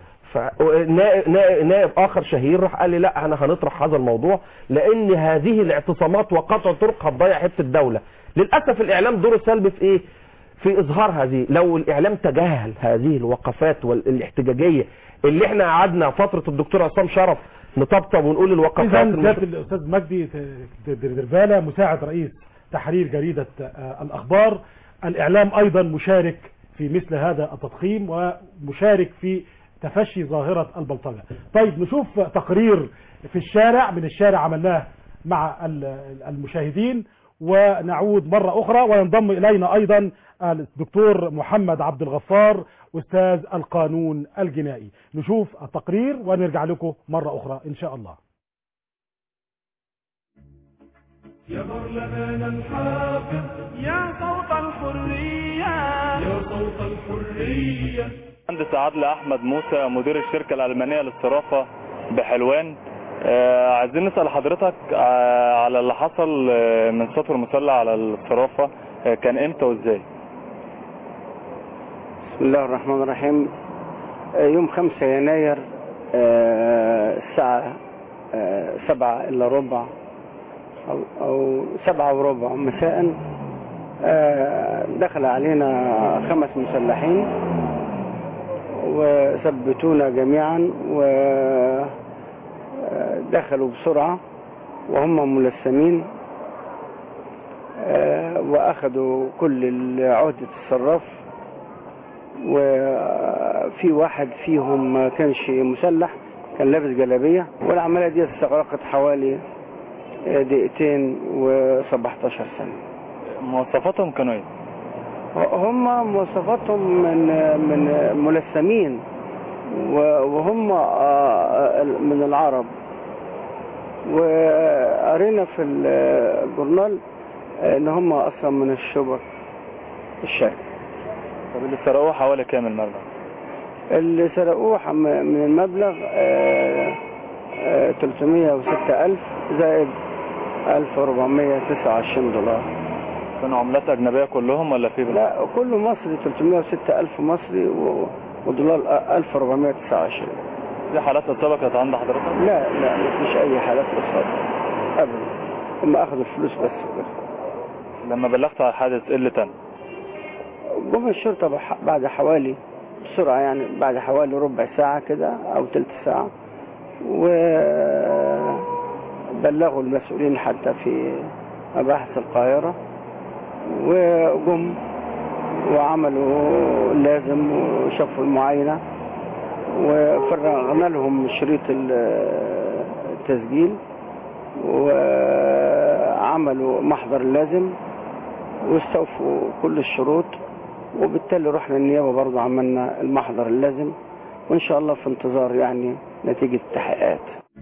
فنائب نائب اخر شهير راح قال لي لا احنا هنطرح هذا الموضوع لان هذه الاعتصامات وقطع الطرق هتضيع حته الدوله للاسف الاعلام دوره سلبي في ايه في اظهار هذه لو الاعلام تجاهل هذه الوقفات والاحتجاجيه اللي احنا قعدنا فتره الدكتور عصام شرف نطبطب ونقول الوقفات اذا المس- سياده الاستاذ مجدي درباله مساعد رئيس تحرير جريده آه، الاخبار الاعلام ايضا مشارك في مثل هذا التضخيم ومشارك في تفشي ظاهره البلطجه طيب نشوف تقرير في الشارع من الشارع عملناه مع ال- المشاهدين ونعود مرة أخرى وينضم إلينا أيضا الدكتور محمد عبد الغفار أستاذ القانون الجنائي نشوف التقرير ونرجع لكم مرة أخرى إن شاء الله يا برلمان الحافظ يا صوت الحرية يا صوت الحرية مهندس عادل احمد موسى مدير الشركه الالمانيه للصرافه بحلوان آه، عايزين نسال حضرتك آه، على اللي حصل آه، من سطر مسلح على الصرافه آه، كان امتى وازاي بسم الله الرحمن الرحيم آه، يوم 5 يناير آه، الساعة آه، سبعة إلا ربع أو, أو سبعة وربع مساء آه، دخل علينا خمس مسلحين وثبتونا جميعا ودخلوا بسرعة وهم ملثمين آه، وأخذوا كل عهدة الصراف وفي واحد فيهم ما كانش مسلح كان لابس جلابية والعملية دي استغرقت حوالي دقيقتين و17 ثانية مواصفاتهم كانوا ايه هم مواصفاتهم من من ملثمين و- وهم آه، من العرب وقرينا في الجورنال ان هم اصلا من الشبر الشرق طب اللي سرقوه حوالي كام المبلغ؟ اللي سرقوه حم- من المبلغ آه، آه، 306 ألف زائد 1429 دولار كانوا عملات أجنبية كلهم ولا في بلاد؟ لا كله مصري 306 ألف مصري و- ودولار 1429 في حالات إصابة كانت عند حضرتك؟ لا لا مفيش أي حالات إصابة أبدا هم أخذوا الفلوس بس وبس. لما بلغت على الحادث إيه اللي تم؟ جم الشرطة بح- بعد حوالي بسرعة يعني بعد حوالي ربع ساعة كده أو تلت ساعة وبلغوا المسؤولين حتى في مباحث القاهرة وجم وعملوا اللازم وشافوا المعاينة وفرغنا لهم شريط ال- التسجيل وعملوا محضر اللازم واستوفوا كل الشروط وبالتالي رحنا النيابة برضه عملنا المحضر اللازم وإن شاء الله في انتظار يعني نتيجة التحقيقات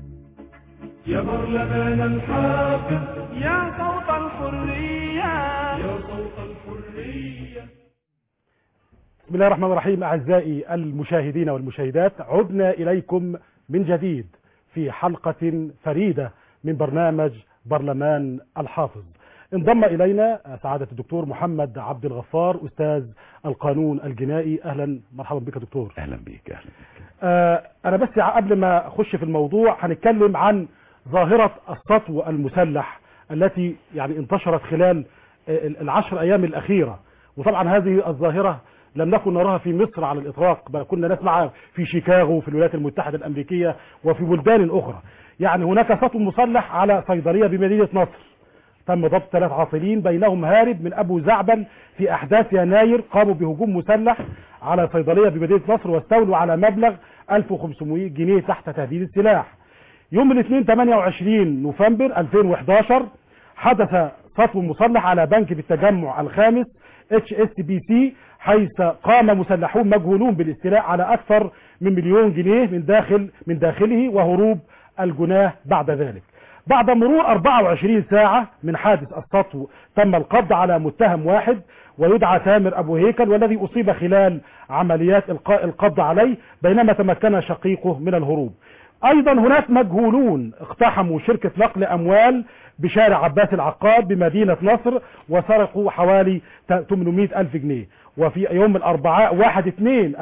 يا برلمان الحافظ يا صوت الحرية يا صوت الحرية بسم الله الرحمن الرحيم أعزائي المشاهدين والمشاهدات عدنا إليكم من جديد في حلقة فريدة من برنامج برلمان الحافظ انضم إلينا سعادة الدكتور محمد عبد الغفار أستاذ القانون الجنائي أهلا مرحبا بك دكتور اهلا بيك اهلا آه، أنا بس قبل ما أخش في الموضوع هنتكلم عن ظاهرة السطو المسلح التي يعني انتشرت خلال آه، العشر أيام الأخيرة وطبعا هذه الظاهرة لم نكن نراها في مصر على الإطلاق بل كنا نسمعها في شيكاغو في الولايات المتحدة الأمريكية وفي بلدان أخرى يعني هناك سطو مسلح على صيدلية بمدينة نصر تم ضبط ثلاث عاطلين بينهم هارب من ابو زعبل في احداث يناير قاموا بهجوم مسلح على صيدليه بمدينه نصر واستولوا على مبلغ 1500 جنيه تحت تهديد السلاح. يوم الاثنين 28 نوفمبر 2011 حدث سطو مسلح على بنك بالتجمع الخامس اتش اس بي سي حيث قام مسلحون مجهولون بالاستيلاء على اكثر من مليون جنيه من داخل من داخله وهروب الجناه بعد ذلك. بعد مرور 24 ساعة من حادث السطو تم القبض على متهم واحد ويدعى تامر أبو هيكل والذي أصيب خلال عمليات إلقاء القبض عليه بينما تمكن شقيقه من الهروب أيضا هناك مجهولون اقتحموا شركة نقل أموال بشارع عباس العقاد بمدينة نصر وسرقوا حوالي 800 ألف جنيه وفي يوم الأربعاء 1 2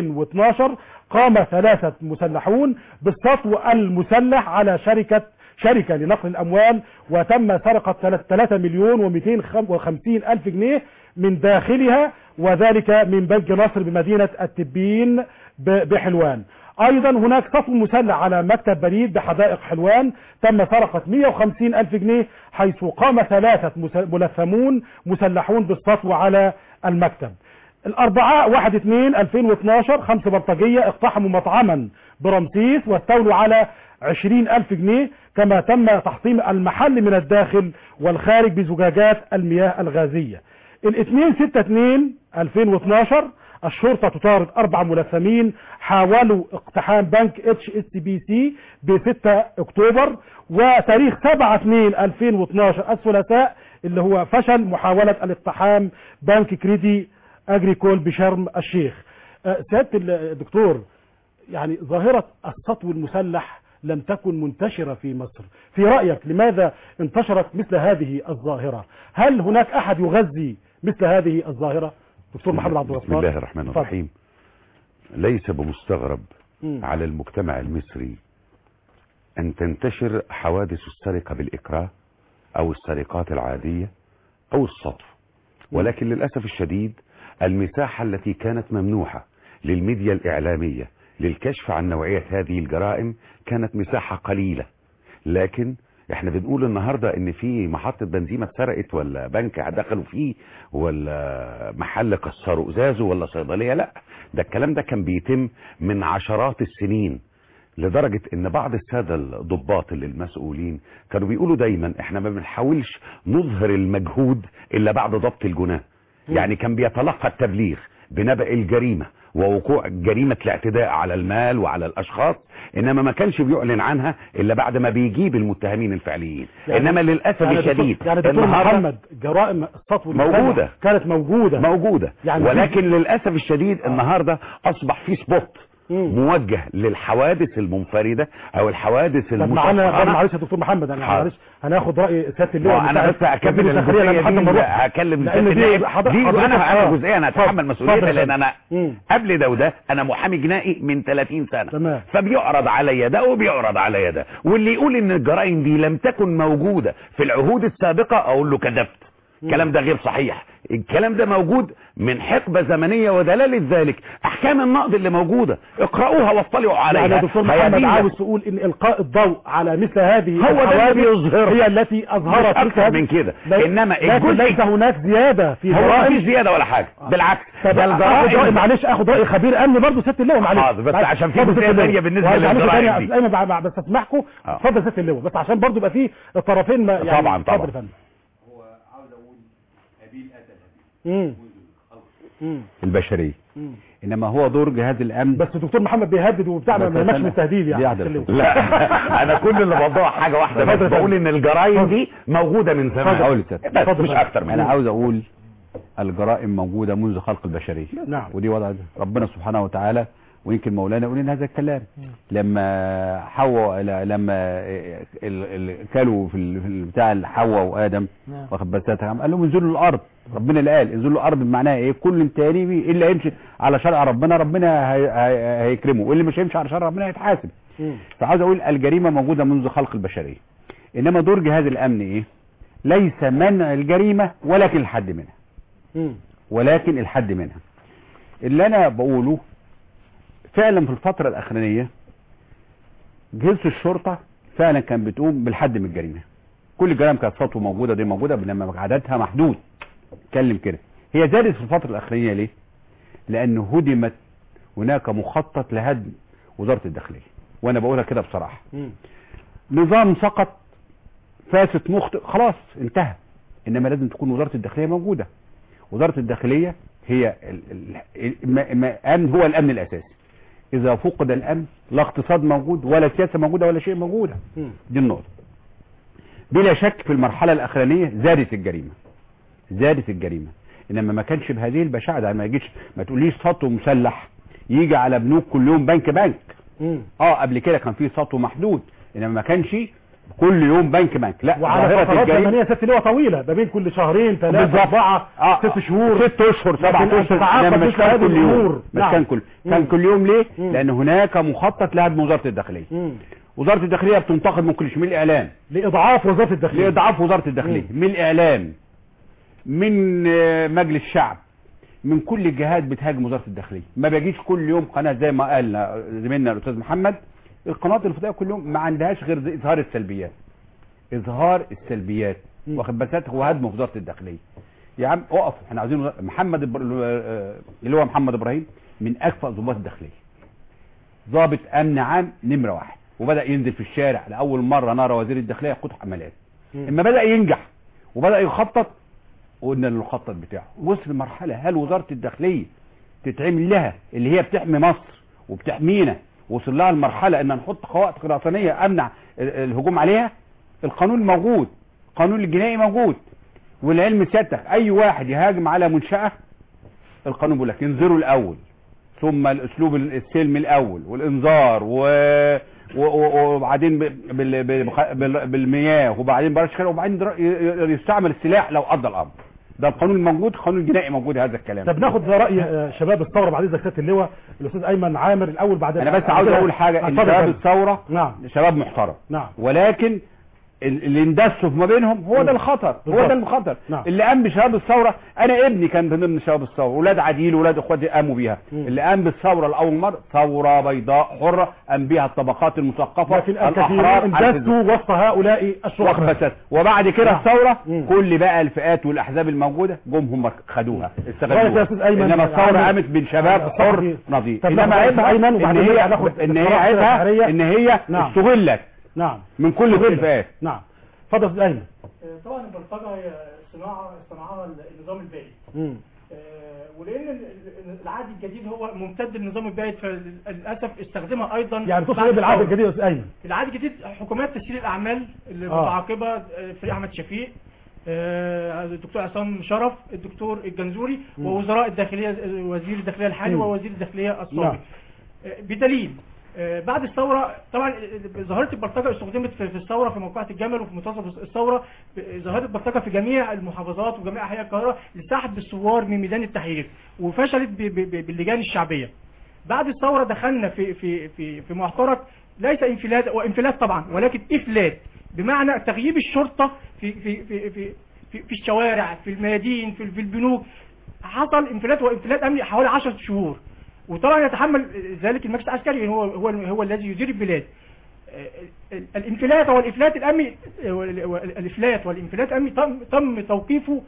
2012 قام ثلاثة مسلحون بالسطو المسلح على شركة شركة لنقل الأموال وتم سرقة 3 مليون و250 ألف جنيه من داخلها وذلك من بنك نصر بمدينة التبين ب- بحلوان أيضا هناك سطو مسلح على مكتب بريد بحدائق حلوان تم سرقة 150 ألف جنيه حيث قام ثلاثة مس- ملثمون مسلحون بالسطو على المكتب الأربعاء 1 2 2012 خمس بلطجية اقتحموا مطعما برمسيس واستولوا على 20 ألف جنيه كما تم تحطيم المحل من الداخل والخارج بزجاجات المياه الغازية الاثنين 6 2 2012 الشرطة تطارد أربع ملثمين حاولوا اقتحام بنك اتش اس بي سي ب 6 اكتوبر وتاريخ 7 2 2012 الثلاثاء اللي هو فشل محاولة الاقتحام بنك كريدي اجريكول بشرم الشيخ آه، سيادة الدكتور يعني ظاهرة السطو المسلح لم تكن منتشرة في مصر في رأيك لماذا انتشرت مثل هذه الظاهرة هل هناك أحد يغذي مثل هذه الظاهرة دكتور محمد عبد بسم الغفار الله الرحمن اتفضل. الرحيم ليس بمستغرب مم. على المجتمع المصري أن تنتشر حوادث السرقة بالإكراه أو السرقات العادية أو السطو ولكن للأسف الشديد المساحة التي كانت ممنوحة للميديا الإعلامية للكشف عن نوعية هذه الجرائم كانت مساحة قليلة لكن احنا بنقول النهاردة ان في محطة بنزيمة اتسرقت ولا بنك دخلوا فيه ولا محل كسروا ازازه ولا صيدلية لا ده الكلام ده كان بيتم من عشرات السنين لدرجة ان بعض السادة الضباط اللي المسؤولين كانوا بيقولوا دايما احنا ما بنحاولش نظهر المجهود الا بعد ضبط الجناه يعني كان بيتلقى التبليغ بنبأ الجريمة ووقوع جريمة الاعتداء على المال وعلى الأشخاص إنما ما كانش بيعلن عنها إلا بعد ما بيجيب المتهمين الفعليين يعني- إنما للأسف يعني دكتور- الشديد يعني دكتور النهاردة- محمد جرائم السطو والمخالفة موجودة. كانت موجودة موجودة يعني ولكن للأسف الشديد النهاردة أصبح في سبوت موجه للحوادث المنفردة أو الحوادث طب معانا برضه المشفرة معلش يا دكتور محمد انا حاضر. معلش هناخد راي سياده اللواء ما انا بس بتاع- هكمل وزير الداخلية لما الجزئيه حد ما دي نروح. هكلم لان سيادة دي النائب. حضر- دي حضرتك- وانا آه. انا جزئيه انا اتحمل اتفضل مسؤوليتها يا لان فندم. انا مم. قبل ده وده انا محامي جنائي من 30 سنه تمام. فبيعرض عليا ده وبيعرض عليا ده واللي يقول ان الجرائم دي لم تكن موجوده في العهود السابقه اقول له كذبت الكلام ده غير صحيح الكلام ده موجود من حقبة زمنية ودلالة ذلك احكام النقد اللي موجودة اقرأوها واطلعوا عليها يعني يا دكتور محمد هيدينا- عاوز تقول ان القاء الضوء على مثل هذه هو ده اللي الحوادث بيظهرها. هي التي اظهرت مش مثل أكتر هذه- من كده. لا- إنما لكن الجزء- ليس هناك زياده في هو جرائم مفيش زيادة ولا حاجة بالعكس طب ده اخد رأي الجرائم معلش اخد راي خبير امني برضه سياده اللواء معلش حاضر، بس معلش. عشان في اتفضل جزئية سيادة تانية اللواء. بالنسبة وعلى- معلش للجرائم تانية، دي. أيمن بع- بع- بس اسمحكم آه. اتفضل سياده اللواء بس عشان برضه يبقى في الطرفين ما يعني طبعاً، طبعاً. اتفضل يا فندم مم. مم. البشريه انما هو دور جهاز الامن بس الدكتور محمد بيهدد وبتاع ما بس يهمكش أنا- من التهديد يعني دي واحدة سيادة بس. اللواء. لا انا كل اللي بوضحه حاجة واحدة بس اتفضل يا بقول فندم. ان الجرائم دي موجودة من زمان اتفضل. هقول لك بس اتفضل مش يا فندم. اكتر من انا كده. عاوز اقول الجرائم موجوده منذ خلق البشريه نعم. ودي وضع ربنا سبحانه وتعالى ويمكن مولانا يقول لنا هذا الكلام لما حواء لما ال- ال- كلوا في ال- في ال- بتاع حواء وادم نعم. واخد بالك قال لهم انزلوا الارض ربنا اللي قال انزلوا الارض بمعناها ايه كل تاني بي- اللي هيمشي على شرع ربنا ربنا هي- هي- هيكرمه واللي مش هيمشي على شرع ربنا هيتحاسب مم. فعاوز اقول الجريمه موجوده منذ خلق البشريه انما دور جهاز الامن ايه ليس منع الجريمه ولكن الحد منها مم. ولكن الحد منها اللي انا بقوله فعلا في الفترة الاخرانية جهاز الشرطة فعلا كان بتقوم بالحد من الجريمة كل الجرائم كانت سطوة موجودة دي موجودة بينما عددها محدود اتكلم كده هي زادت في الفترة الاخرانية ليه لان هدمت هناك مخطط لهدم وزارة الداخلية وانا بقولها كده بصراحة مم. نظام سقط فاسد مخطئ خلاص انتهى انما لازم تكون وزارة الداخلية موجودة وزارة الداخلية هي ال- ال- ما- ما- أمن هو الأمن الأساسي إذا فقد الأمن لا اقتصاد موجود ولا سياسة موجودة ولا شيء موجودة مم. دي النقطة بلا شك في المرحلة الأخرانية زادت الجريمة زادت الجريمة إنما ما كانش بهذه البشاعة ده ما يجيش ما تقوليش سطو مسلح يجي على بنوك كل يوم بنك بنك مم. اه قبل كده كان في سطو محدود انما ما كانش كل يوم بنك بنك لا وعلى ظاهرة فترات الجريمة- زمنيه ست لواء طويله ما بين كل شهرين ثلاثه بالظبط. اربعه آه، ست شهور ست اشهر سبعة لكن أن اشهر تتعاقب لما مش مثل كان هذه كل يوم الأمور. مش نعم. كان كل مم. كان كل يوم ليه مم. لان هناك مخطط لهدم وزارة الداخلية مم. وزارة الداخلية بتنتقد من كل شيء من الاعلام لاضعاف وزاره الداخليه لاضعاف وزارة الداخلية من الاعلام من آه، مجلس الشعب من كل الجهات بتهاجم وزارة الداخلية ما بيجيش كل يوم قناة زي ما قال زميلنا الاستاذ محمد القنوات الفضائية كل يوم ما عندهاش غير زي اظهار السلبيات اظهار السلبيات مم. واخد بالك وهدم وزارة الداخلية يا عم اقفوا احنا عايزين وزارة- محمد إبر- آه، اللي هو محمد ابراهيم من اكفأ ضباط الداخلية ضابط امن عام نمرة واحد وبدأ ينزل في الشارع لأول مرة نرى وزير الداخلية يقود حملات مم. اما بدأ ينجح وبدأ يخطط قلنا المخطط بتاعه وصل لمرحلة هل وزارة الداخلية تتعمل لها اللي هي بتحمي مصر وبتحمينا وصل لها المرحلة ان نحط قواعد خراسانية امنع ال- الهجوم عليها القانون موجود القانون الجنائي موجود والعلم سيادتك اي واحد يهاجم على منشأة القانون بيقول لك انذروا الاول ثم الاسلوب السلمي الاول والانذار و... و... و... وبعدين ب... بال... بال... بال... بالمياه وبعدين برش كده وبعدين در... ي- ي- يستعمل السلاح لو ادى الامر ده القانون الموجود القانون الجنائي موجود هذا الكلام طب ناخد راي آه، شباب الثوره بعد اذنك سياده اللواء الاستاذ ايمن عامر الاول بعد انا بس عاوز اقول حاجه ان اتفضل يا شباب فندم. الثوره نعم شباب محترم نعم ولكن ال- اللي اندسوا ما بينهم هو ده الخطر هو بالظبط. ده الخطر نعم. اللي قام بشباب الثوره انا ابني كان من ضمن شباب الثوره ولاد عديل ولاد اخواتي قاموا بيها مم. اللي قام بالثوره لاول مره ثوره بيضاء حره قام بيها الطبقات المثقفه لكن الاحرار الكثيرين على اندسوا وسط هؤلاء الشرطاء وخبثت وبعد كده نعم. الثوره مم. كل بقى الفئات والاحزاب الموجوده جم هم خدوها رأيك يا استغلوها أستاذ أيمن انما الثوره عامر- قامت بين شباب آه، حر صحفي. نظيف طب انما ناخد عيبها أيمن ان وبعدين هي نرجع ناخد ان هي اقتراح عيبها الشهرية. ان هي نعم. استغلت نعم من كل الفئات نعم اتفضل يا استاذ ايمن طبعا البلطجه هي صناعه صنعها النظام البائد مم. ولان ال- ال- العهد الجديد هو ممتد للنظام البائد فللاسف استخدمها ايضا يعني تقصد بعد ايه بالعهد الثورة. الجديد يا استاذ ايمن العهد الجديد حكومات تسهيل الاعمال المتعاقبه آه، فريق احمد شفيق آه، الدكتور عصام شرف الدكتور الجنزوري مم. ووزراء الداخليه آه، وزير الداخليه الحالي مم. ووزير الداخليه السابق نعم. آه، بدليل آه، بعد الثورة طبعا آه، ظاهرة البلطجة استخدمت في في الثورة في موقعة الجمل وفي منتصف الثورة آه، ظاهرة البلطجة في جميع المحافظات وجميع أحياء القاهرة لسحب الثوار من ميدان التحرير وفشلت ب- ب- ب- باللجان الشعبية بعد الثورة دخلنا في في في في معترك ليس انفلات وانفلات طبعا ولكن افلات بمعنى تغييب الشرطة في في في في في, في الشوارع في الميادين في, في البنوك حصل انفلات وانفلات امني حوالي 10 شهور وطبعا يتحمل ذلك المجلس العسكري هو هو هو الذي يدير البلاد ال- الانفلات والافلات الامني الافلات والانفلات الامني تم تم توقيفه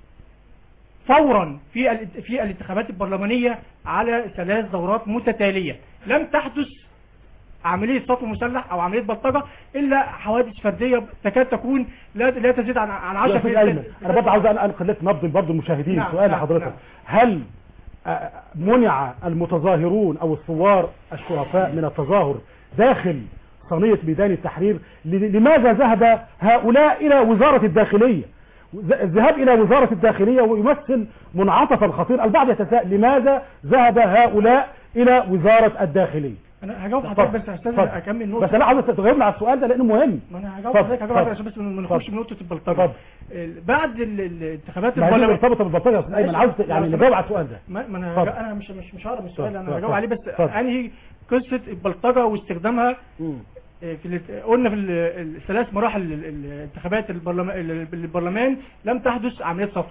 فورا في ال- في الانتخابات البرلمانيه على ثلاث دورات متتاليه لم تحدث عمليه سطو مسلح او عمليه بلطجه الا حوادث فرديه تكاد تكون لا لا تزيد عن عن يا 10 استاذ ايمن انا برضه عاوز أن- انقل لك نبض برضه المشاهدين نعم، سؤال نعم، لحضرتك نعم. هل آه، منع المتظاهرون او الثوار الشرفاء من التظاهر داخل صينية ميدان التحرير ل- لماذا ذهب هؤلاء الى وزارة الداخلية ذ- الذهاب الى وزارة الداخلية ويمثل منعطفا خطير البعض يتساءل لماذا ذهب هؤلاء الى وزارة الداخلية انا هجاوب حضرتك بس يا استاذ اتفضل. اكمل نقطه بس انا عاوز تجاوبني على السؤال ده لانه مهم ما انا هجاوب اتفضل، حضرتك هجاوب اتفضل. عشان بس ما نخش اتفضل. بنقطه البلطجه اتفضل. ال- بعد ال- ال- الانتخابات ما هي دي البرلمانيه مرتبطة بالبلطجة يا استاذ ايمن عاوز يعني نجاوب على السؤال ده ما ما انا اتفضل. هجا- انا مش مش مش هعرف السؤال اتفضل، انا هجاوب عليه بس اتفضل. انهي قصه البلطجه واستخدامها مم. آه، في ال- قلنا في ال- الثلاث مراحل ال- ال- الانتخابات البرلمان ال- البرلمان لم تحدث عمليه صف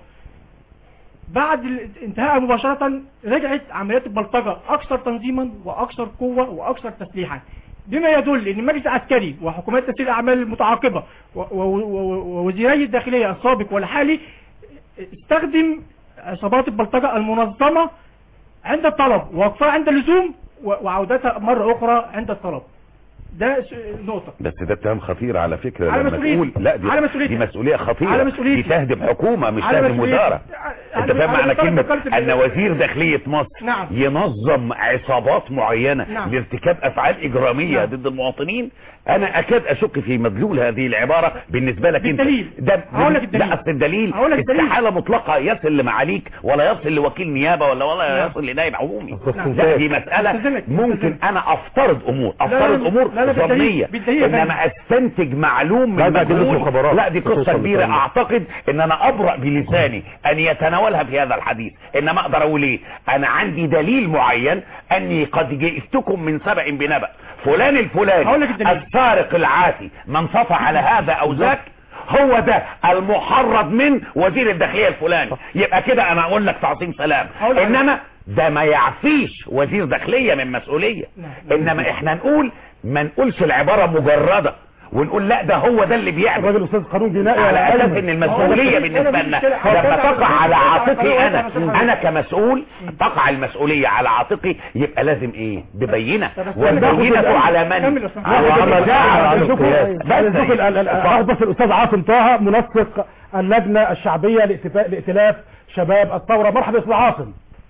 بعد ال- انتهائها مباشرة رجعت عمليات البلطجة أكثر تنظيما وأكثر قوة وأكثر تسليحا بما يدل أن المجلس العسكري وحكومات تسيير الأعمال المتعاقبة و- و- و- ووزيري الداخلية السابق والحالي استخدم عصابات البلطجة المنظمة عند الطلب ووقفها عند اللزوم و- وعودتها مرة أخرى عند الطلب ده س- نقطة بس ده اتهام خطير على فكرة على لما مسؤوليتي. تقول لا دي, على مسؤوليتي. دي مسؤولية خطيرة على مسؤوليتي. دي تهدم حكومة مش على تهدم مسؤوليتي. وزارة على- انت فاهم على معنى مسؤوليتي كلمة قلت ان بالله. وزير داخلية مصر نعم. ينظم عصابات معينة نعم. لارتكاب افعال اجرامية نعم. ضد المواطنين انا اكاد اشك في مدلول هذه العبارة بالنسبة لك انت بالدليل. ده هقول لك الدليل. لا اصل الدليل هقول لك الدليل. استحالة مطلقة يصل لمعاليك ولا يصل لوكيل نيابة ولا ولا نعم. يصل لنائب عمومي نعم. لا دي مسألة أستاذنك. ممكن أستاذنك. انا افترض امور لا، لا، افترض لا، امور لا، لا، بالدليل. ظنية بالدليل يا انما فندم. استنتج معلوم لا، من ده دي مجهول مخابرات. لا دي قصة خصوصاً كبيرة بالفعل. اعتقد ان انا ابرأ بلساني ان يتناولها في هذا الحديث انما اقدر اقول ايه انا عندي دليل معين اني قد جئتكم من سبع بنبأ فلان الفلاني هقول لك الدليل. السارق العاتي من صفى على هذا او ذاك هو ده المحرض من وزير الداخلية الفلاني يبقى كده انا اقول لك تعظيم سلام هقول لك- انما ده ما يعفيش وزير داخلية من مسؤولية نعم. انما احنا نقول ما نقولش العبارة مجردة ونقول لا ده هو ده اللي بيعمل الراجل استاذ قانون جنائي على ولا اساس علم. ان المسؤوليه هو- بالنسبه أنا لنا مش كده. لما هو- تقع على هو- عاتقي هو- انا هو- انا كمسؤول تقع المسؤوليه على عاتقي يبقى لازم ايه ببينه طب بس والبينه كمل. على كمل من يا أستاذ. على ناخد من ال- جاء على نشوف- القياس. نشوف ال- ال- ال- اتفضل. بس الاستاذ عاصم طه منسق اللجنه الشعبيه لائتفاق لائتلاف شباب الثوره مرحبا يا استاذ عاصم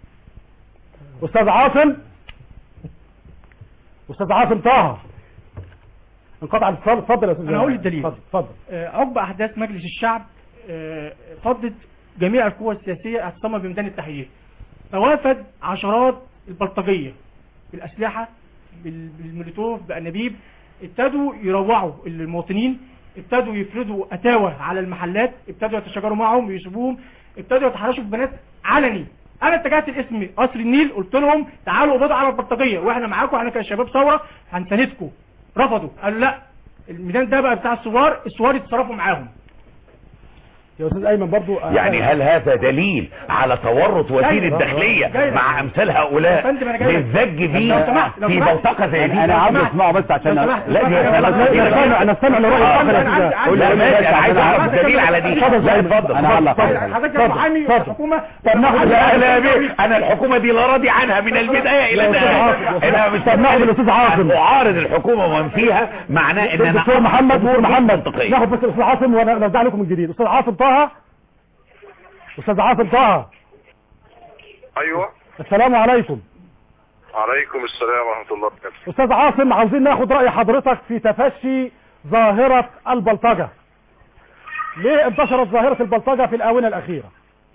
استاذ عاصم استاذ عاصم طه انقطع الاتصال اتفضل يا استاذ أنا هقول الدليل. اتفضل اتفضل آه، عقب احداث مجلس الشعب آه، فضت جميع القوى السياسيه اعتصاما بميدان التحرير توافد عشرات البلطجيه بالاسلحه بال- بالمولوتوف بانابيب ابتدوا يروعوا المواطنين ابتدوا يفرضوا اتاوه على المحلات ابتدوا يتشاجروا معهم ويسيبوهم ابتدوا يتحرشوا ببنات علني انا اتجهت لاسم قصر النيل قلت لهم تعالوا اقبضوا على البلطجيه واحنا معاكم احنا كشباب ثوره هنساندكم رفضوا قالوا لا الميدان ده بقى بتاع الثوار الثوار يتصرفوا معاهم يا استاذ ايمن برضو يعني هل هذا دليل على تورط وزير جاي. الداخلية جاي. مع امثال يا هؤلاء فندم أنا جاي لك. للزج بيه لو سمحت، لو في سمحت. بوتقة زي دي انا عاوز سمحت. اسمعه بس عشان لو سمحت. لا دي لو مسألة سمحت. خطيرة انا جدا. انا استمع لراي آه، اخر يا أنا عندي- استاذ عندي- لا ماشي انا عايز اعرف حضرتك الدليل على دي اتفضل لا يا اتفضل أنا هعلق. اتفضل. حضرتك اتفضل. محامي اتفضل. الحكومه طب ناخد لا لا بيه انا الحكومة دي لا راضي عنها من البداية الى يا أستاذ عاصم، يا أستاذ النهاية انا عاصم. مش طب ناخد الاستاذ عاصم. معارض الحكومة ومن فيها معناه ان انا دكتور محمد دكتور محمد منطقية. ناخد بس الاستاذ عاصم ونرجع لكم من جديد استاذ عاصم طه استاذ عاصم طه ايوه السلام عليكم عليكم السلام ورحمه الله وبركاته استاذ عاصم عاوزين ناخد راي حضرتك في تفشي ظاهره البلطجه ليه انتشرت ظاهره البلطجه في الاونه الاخيره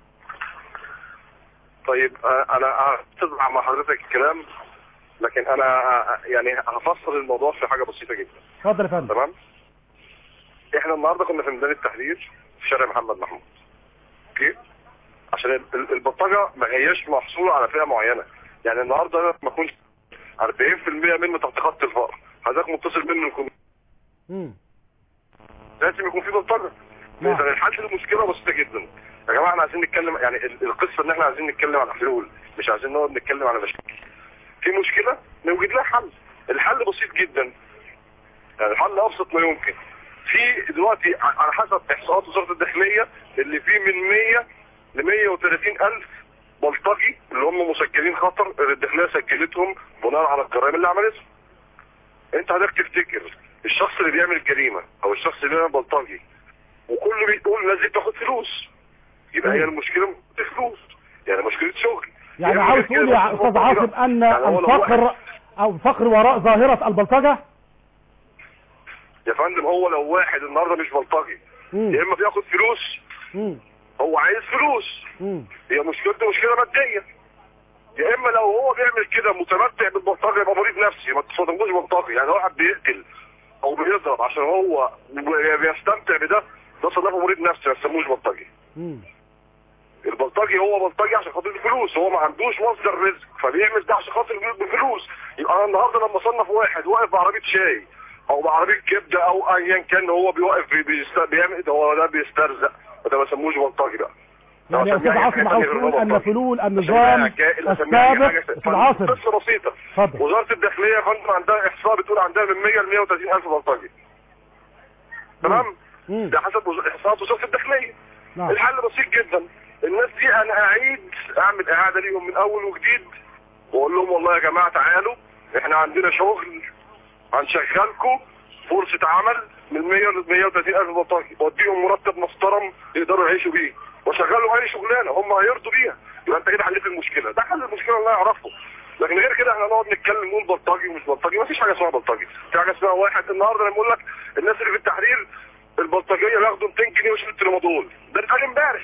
طيب آه، انا هتسمع مع حضرتك الكلام لكن انا آه، يعني هفصل الموضوع في حاجه بسيطه جدا اتفضل يا فندم تمام احنا النهارده كنا في ميدان التحرير في شارع محمد محمود اوكي عشان ال- ال- البلطجه ما هياش محصوره على فئه معينه يعني النهارده انا ما اكونش 40% منه تحت خط الفقر حضرتك متصل منه يكون مم. لازم يكون في بلطجه نعم. اذا الحل للمشكله بسيطه جدا يا جماعه احنا عايزين نتكلم يعني ال- القصه ان احنا عايزين نتكلم على حلول مش عايزين نقعد نتكلم على مشاكل في مشكله نوجد لها حل الحل بسيط جدا يعني الحل ابسط ما يمكن في دلوقتي ع- على حسب احصاءات وزاره الداخليه اللي فيه من 100 ل 130 الف بلطجي اللي هم مسجلين خطر اللي الداخليه سجلتهم بناء على الجرائم اللي عملتها انت حضرتك تفتكر الشخص اللي بيعمل الجريمه او الشخص اللي بيعمل بلطجي وكله بيقول الناس دي بتاخد فلوس يبقى هي المشكله مش فلوس يعني مشكله شغل يعني يا إما عاوز غير كده تقول يا بس استاذ البلطجة- عاصم ان يعني هو لو الفقر واحد- او الفقر وراء ظاهره البلطجه يا فندم هو لو واحد النهارده مش بلطجي مم. يا اما بياخد فلوس مم. هو عايز فلوس مم. هي مشكلته مشكله ماديه يا اما لو هو بيعمل كده متمتع بالبلطجه يبقى مريض نفسي ما تصدموش بلطجي يعني واحد بيقتل او بيضرب عشان هو بي- بيستمتع بده ده صنفه مريض نفسي ما تسموش بلطجي مم. البلطجي هو بلطجي عشان خاطر الفلوس هو ما عندوش مصدر رزق فبيعمل ده عشان خاطر الفلوس يبقى انا النهارده لما اصنف واحد واقف بعربيه شاي او بعربيه كبده او ايا كان هو بيوقف بي- بيست... بيعمل ده هو ده بيسترزق وده ما سموش بلطجي بقى ده يعني يا استاذ بسميه عاصم حاجة عاوز تانية تقول غير ان بلطجي. فلول بسميها النظام كائن، بسميها أي السابق حاجة. استاذ عاصم قصه بسيطه اتفضل وزاره الداخليه يا فندم عندها احصاء بتقول عندها من 100 ل 130 الف بلطجي تمام مم. ده حسب وز- احصاءات وزاره الداخليه نعم. الحل بسيط جدا الناس دي انا اعيد اعمل اعاده ليهم من اول وجديد واقول لهم والله يا جماعه تعالوا احنا عندنا شغل هنشغلكم فرصه عمل من 100 ل 130 الف بلطجي واديهم مرتب محترم يقدروا يعيشوا بيه واشغلهم اي شغلانه هم هيرضوا بيها يبقى انت كده حليت المشكله ده حل المشكله اللي انا اعرفه لكن غير كده احنا نقعد نتكلم نقول بلطجي ومش بلطجي ما فيش حاجه اسمها بلطجي في حاجه اسمها واحد النهارده لما اقول لك الناس اللي في التحرير البلطجيه بياخدوا 200 جنيه وشريط ترامادول ده اتقال امبارح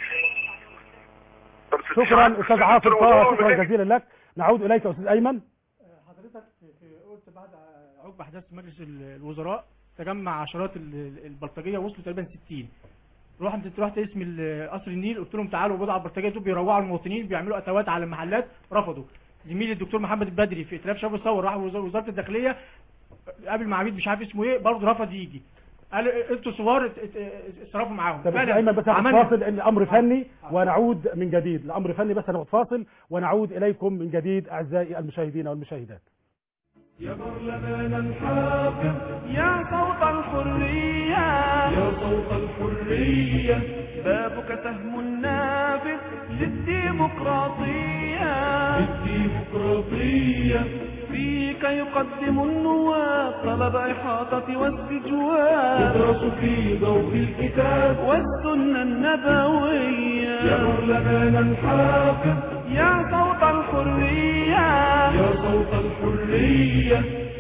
طب شكرا استاذ عاصم ترامادول طه شكرا من إيه؟ جزيلا لك نعود اليك يا استاذ ايمن حضرتك في في- قلت بعد عقب احداث مجلس ال- الوزراء تجمع عشرات ال- البلطجيه وصلوا تقريبا 60 رحت رحت اسم ال- قصر النيل قلت لهم تعالوا بضع البلطجيه دول بيروعوا المواطنين بيعملوا اتوات على المحلات رفضوا زميلي الدكتور محمد البدري في ائتلاف شباب الثوره راح وز- وزاره الداخليه قابل مع عميد مش عارف اسمه ايه برضه رفض يجي قال انتوا ثوار ات- ات- ات- اتصرفوا معاهم طب فعلا ايمن بس هاخد عملنا- فاصل لان الامر فني ونعود من جديد الامر فني بس هناخد فاصل ونعود اليكم من جديد اعزائي المشاهدين والمشاهدات يا برلمان الحاكم يا صوت الحرية يا صوت الحرية بابك سهم نافذ للديمقراطية الديمقراطية فيك يقدم النواب طلب إحاطة واستجواب يدرس في ضوء الكتاب والسنة يا النبوية برلمان الحاكم يا صوت الحرية يا صوت الحرية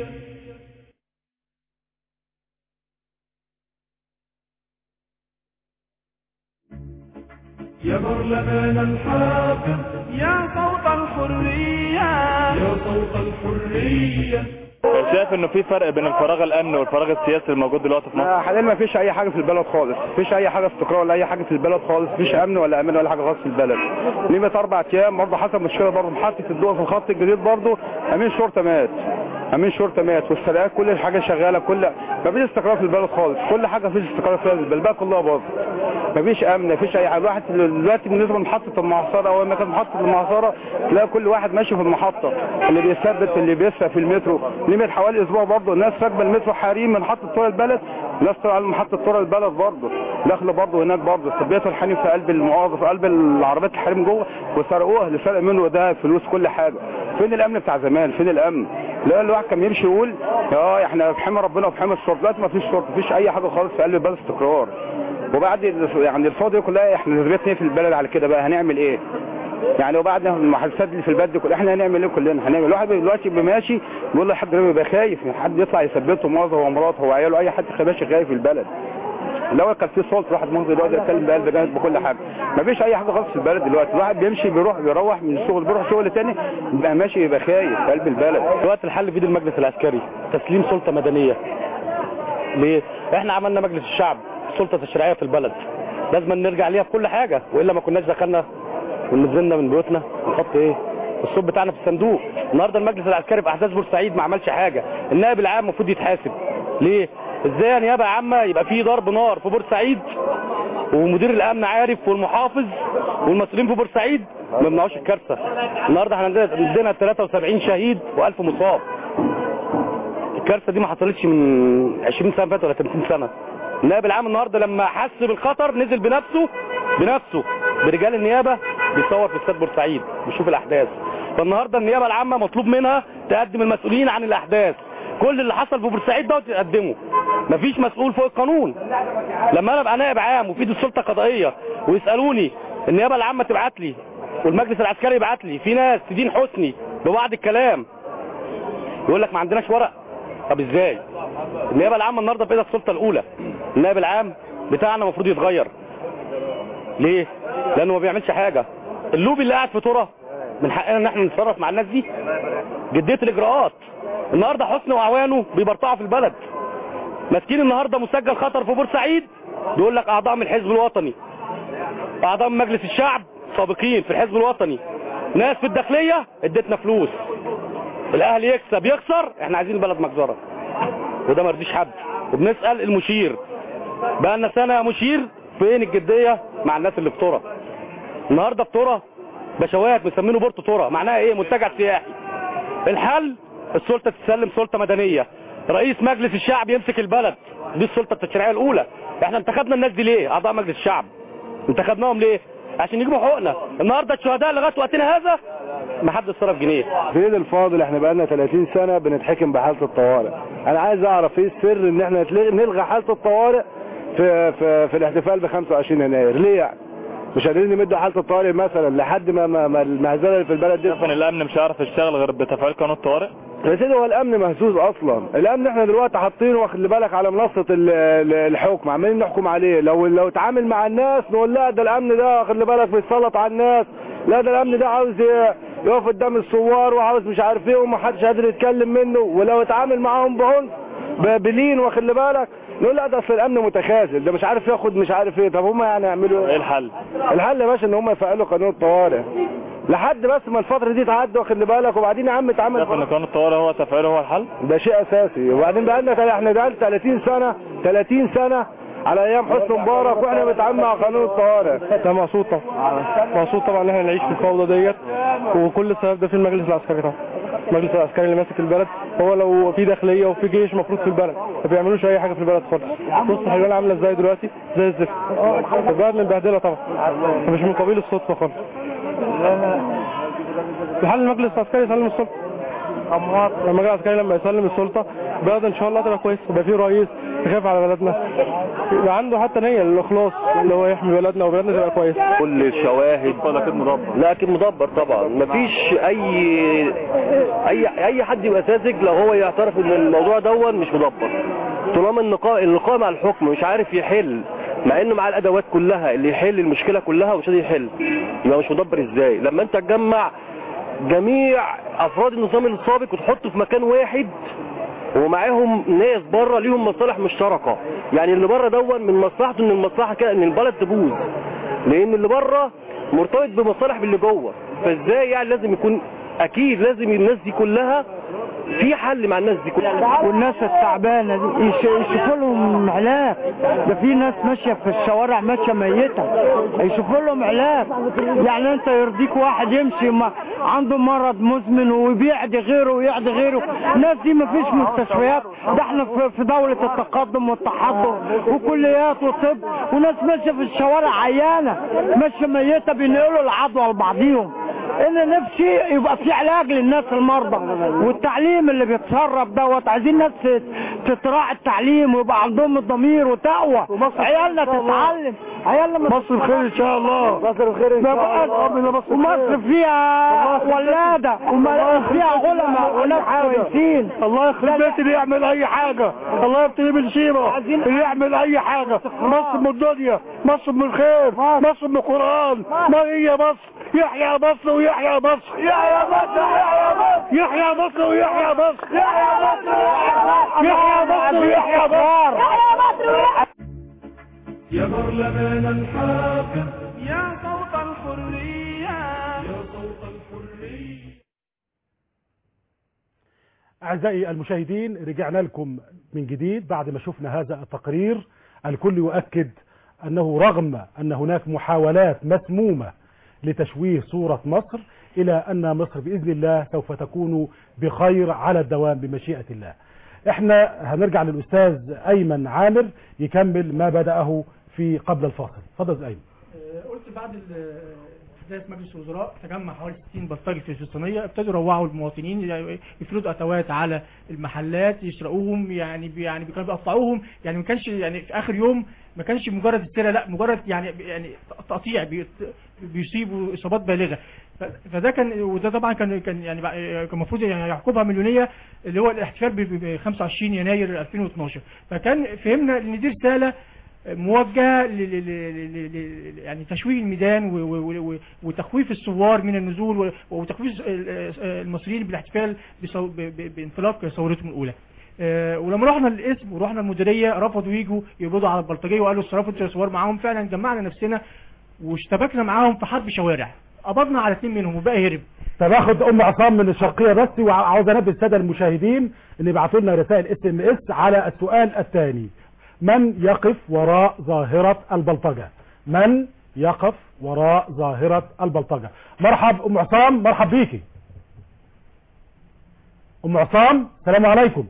يا برلمان الحاكم يا صوت الحرية يا صوت الحرية شايف انه في فرق بين الفراغ الامني والفراغ السياسي الموجود دلوقتي في مصر حاليا ما فيش اي حاجه في البلد خالص مفيش اي حاجه استقرار ولا اي حاجه في البلد خالص مفيش امن ولا امان ولا حاجه خالص في البلد ليمة اربع ايام برضه حصل مشكله برضه محطه الضوء في الخط الجديد برضه امين شرطه مات امين شرطه مات والسرقات كل حاجه شغاله كل ما فيش استقرار في البلد خالص كل حاجه فيش استقرار في البلد البلد كلها باظت ما فيش امن ما فيش اي حاجه الواحد دلوقتي بالنسبه لمحطه المعصره اول ما كانت محطه المعصره تلاقي كل واحد ماشي في المحطه اللي بيثبت اللي بيسرق في المترو ليمة حوالي اسبوع برضه الناس راكبه المترو حريم من محطه طرق البلد ناس طلع على محطه طرق البلد برضه داخله برضه هناك برضه ثبتوا الحريم في قلب المعاظه في قلب العربيات الحريم جوه وسرقوها اللي سرق منه ده فلوس كل حاجه فين الامن بتاع زمان فين الامن لا الواحد كان يمشي يقول اه احنا في حمى ربنا وفي حمى الشرطه دلوقتي ما فيش شرطه ما فيش اي حاجه خالص في قلب البلد استقرار وبعد ال- يعني الفاضيه كلها احنا نسبتنا في البلد على كده بقى هنعمل ايه يعني وبعد المحادثات اللي في البلد دي كلها احنا هنعمل ايه كلنا هنعمل الواحد دلوقتي بيبقى ماشي بيقول له حد بيبقى خايف حد يطلع يثبته مؤاخذه هو مراته هو عياله اي حد ماشي خايف في البلد الاول كان في صوت واحد مؤاخذه دلوقتي يتكلم بقلب جامد بكل حاجه مفيش اي حاجه خالص في البلد دلوقتي الواحد بيمشي بيروح بيروح من الشغل بيروح شغل تاني بيبقى ماشي يبقى خايف في قلب البلد دلوقتي الحل في ايد المجلس العسكري تسليم سلطه مدنيه ليه احنا عملنا مجلس الشعب سلطه تشريعيه في البلد لازم نرجع ليها في كل حاجه والا ما كناش دخلنا ونزلنا من بيوتنا ونحط ايه الصوت بتاعنا في الصندوق النهارده المجلس العسكري في احداث بورسعيد ما عملش حاجه النائب العام المفروض يتحاسب ليه ازاي يا نيابه عامه يبقى في ضرب نار في بورسعيد ومدير الامن عارف والمحافظ والمسؤولين في بورسعيد ما يمنعوش الكارثه النهارده احنا عندنا عندنا 73 شهيد و1000 مصاب الكارثه دي ما حصلتش من 20 سنه فاتت ولا 30 سنه النائب العام النهارده لما حس بالخطر نزل بنفسه بنفسه برجال النيابه بيصور في استاد بورسعيد بيشوف الاحداث فالنهارده النيابه العامه مطلوب منها تقدم المسؤولين عن الاحداث كل اللي حصل في بورسعيد دوت يقدمه مفيش مسؤول فوق القانون لما انا ابقى نائب عام وفي ايدي السلطه القضائيه ويسالوني النيابه العامه تبعت لي والمجلس العسكري يبعت لي في ناس تدين حسني ببعض الكلام يقول لك ما عندناش ورق طب ازاي النيابه العامه النهارده في ايدها السلطه الاولى النائب العام بتاعنا المفروض يتغير ليه لانه ما بيعملش حاجه اللوبي اللي قاعد في ترى من حقنا ان احنا نتصرف مع الناس دي جديه الاجراءات النهارده حسني واعوانه بيبرطعوا في البلد ماسكين النهارده مسجل خطر في بورسعيد بيقول لك اعضاء من الحزب الوطني اعضاء من مجلس الشعب سابقين في الحزب الوطني ناس في الداخليه اديتنا فلوس الاهلي يكسب يخسر احنا عايزين البلد مجزره وده ما يرضيش حد وبنسال المشير بقى لنا سنه يا مشير فين الجديه مع الناس اللي في ترى النهارده في ترى بشوات مسمينه بورتو ترى معناها ايه منتجع سياحي الحل السلطه تسلم سلطه مدنيه رئيس مجلس الشعب يمسك البلد دي السلطه التشريعيه الاولى احنا انتخبنا الناس دي ليه اعضاء مجلس الشعب انتخبناهم ليه عشان يجيبوا حقوقنا النهارده الشهداء لغايه وقتنا هذا ما حدش صرف جنيه سيد الفاضل احنا بقالنا 30 سنة بنتحكم بحالة الطوارئ انا عايز اعرف ايه السر ان احنا نتلغي- نلغي حالة الطوارئ في, في, في الاحتفال ب 25 يناير ليه يعني مش قادرين نمدوا حالة الطوارئ مثلا لحد ما, ما, ما المهزلة اللي في البلد دي شايف ان الامن مش هيعرف يشتغل غير بتفعيل قانون الطوارئ يا سيدي هو الامن مهزوز اصلا الامن احنا دلوقتي حاطينه واخد بالك على منصه ال- ال- الحكم عمالين نحكم عليه لو لو اتعامل مع الناس نقول لا ده الامن ده واخد بالك بيتسلط على الناس لا ده الامن ده عاوز ي- يقف قدام الثوار وعاوز مش عارف ايه ومحدش قادر يتكلم منه ولو اتعامل معاهم بعنف ب- بلين واخد بالك نقول لا ده اصل الامن متخاذل ده مش عارف ياخد مش عارف ايه طب هم يعني يعملوا ايه الحل الحل يا باشا ان هم يفعلوا قانون الطوارئ لحد بس ما الفتره دي تعدي واخد بالك وبعدين يا عم اتعامل شايف ان قانون الطوارئ هو تفعيله هو الحل ده شيء اساسي وبعدين بقى لنا احنا بقى 30 سنه 30 سنه على ايام حسني مبارك واحنا بنتعامل مع قانون الطوارئ ده مبسوط طبعا مبسوط طبعا ان احنا نعيش في الفوضى ديت وكل السبب ده في المجلس العسكري طبعا المجلس العسكري اللي ماسك البلد هو لو في داخليه وفي جيش المفروض في البلد ما بيعملوش اي حاجه في البلد خالص بص الحلوان عامله ازاي دلوقتي زي الزفت البلد متبهدله طبعا مش من قبيل الصدفه خالص لحل المجلس العسكري يسلم السلطه المجلس العسكري لما يسلم السلطه البلد ان شاء الله تبقى كويس يبقى فيه رئيس يخاف على بلدنا يبقى عنده حتى نيه للاخلاص اللي هو يحمي بلدنا وبلدنا تبقى كويسه كل الشواهد اكيد مدبر لا اكيد مدبر طبعا مفيش اي اي اي حد يبقى ساذج لو هو يعترف ان الموضوع دون مش مدبر طالما النقاء اللقاء مع الحكم مش عارف يحل مع انه مع الادوات كلها اللي يحل المشكله كلها ومش قادر يحل يبقى مش مدبر ازاي لما انت تجمع جميع افراد النظام السابق وتحطه في مكان واحد ومعاهم ناس بره ليهم مصالح مشتركه يعني اللي بره دون من مصلحته ان المصلحه كده ان البلد تبوظ لان اللي بره مرتبط بمصالح باللي جوه فازاي يعني لازم يكون اكيد لازم الناس دي كلها في حل مع الناس دي كلها والناس التعبانه دي يش- يشوفوا لهم علاج ده في ناس ماشيه في الشوارع ماشيه ميته يشوفوا لهم علاج يعني انت يرضيك واحد يمشي ما عنده مرض مزمن وبيعدي غيره ويعدي غيره الناس دي ما فيش مستشفيات ده احنا في في دوله التقدم والتحضر وكليات وطب وناس ماشيه في الشوارع عيانه ماشيه ميته بينقلوا العدوى لبعضيهم انا نفسي يبقى في علاج للناس المرضى والتعليم اللي بيتسرب دوت عايزين ناس تت- تتراعي التعليم ويبقى عندهم الضمير وتقوى عيالنا تتعلم عيالنا مصر بخير ان شاء الله مصر بخير ان ما شاء بقى الله ربنا مصر ومصر بخير. فيها الله يخليك. ولاده الله وفيها يخليك. علماء وناس حاجة. كويسين الله يخرب بيت اللي يعمل اي حاجة الله يبتلي بالشيبة اللي يعمل اي حاجة مصر من الدنيا مصر من الخير مصر من القرآن ما هي مصر يحيى مصر ويحيى مصر يحيى مصر يحيى مصر ويحيى مصر يحيى مصر يحيى مصر ويحيى مصر يا برلمان الحافظ يا صوت الحرية يا صوت الحرية أعزائي المشاهدين رجعنا لكم من جديد بعد ما شفنا هذا التقرير الكل يؤكد أنه رغم أن هناك محاولات مسمومة لتشويه صورة مصر إلى أن مصر بإذن الله سوف تكون بخير على الدوام بمشيئة الله احنا هنرجع للأستاذ أيمن عامر يكمل ما بدأه في قبل الفاصل فضل أستاذ أيمن آه، قلت بعد ال- احداث مجلس الوزراء تجمع حوالي 60 بلطجي في الفلسطينيه ابتدوا يروعوا المواطنين يعني يفرضوا اتوات على المحلات يسرقوهم يعني بي يعني كانوا بيقطعوهم يعني ما كانش يعني في اخر يوم ما كانش مجرد السرقه لا مجرد يعني يعني تقطيع بي- بيصيبوا اصابات بالغه ف- فده كان وده طبعا كان كان يعني بقى- كان المفروض يعني يعقبها مليونيه اللي هو الاحتفال ب- ب 25 يناير 2012 فكان فهمنا ان دي رساله موجهه ل- ل- ل- ل- ل- يعني تشويه الميدان و- و- و- وتخويف الثوار من النزول و- وتخويف ال- المصريين بالاحتفال بصو- ب- ب- بانطلاق ثورتهم الاولى آه، ولما رحنا الاسم ورحنا المديريه رفضوا يجوا يقبضوا على البلطجيه وقالوا الصرافه الثوار معاهم فعلا جمعنا نفسنا واشتبكنا معاهم في حرب شوارع قبضنا على اثنين منهم والباقي هرب طب اخد ام عصام من الشرقيه بس وعاوز انبه الساده المشاهدين ان يبعتوا لنا رسائل اس ام اس على السؤال الثاني من يقف وراء ظاهره البلطجه من يقف وراء ظاهره البلطجه مرحب ام عصام مرحب بيكي ام عصام السلام عليكم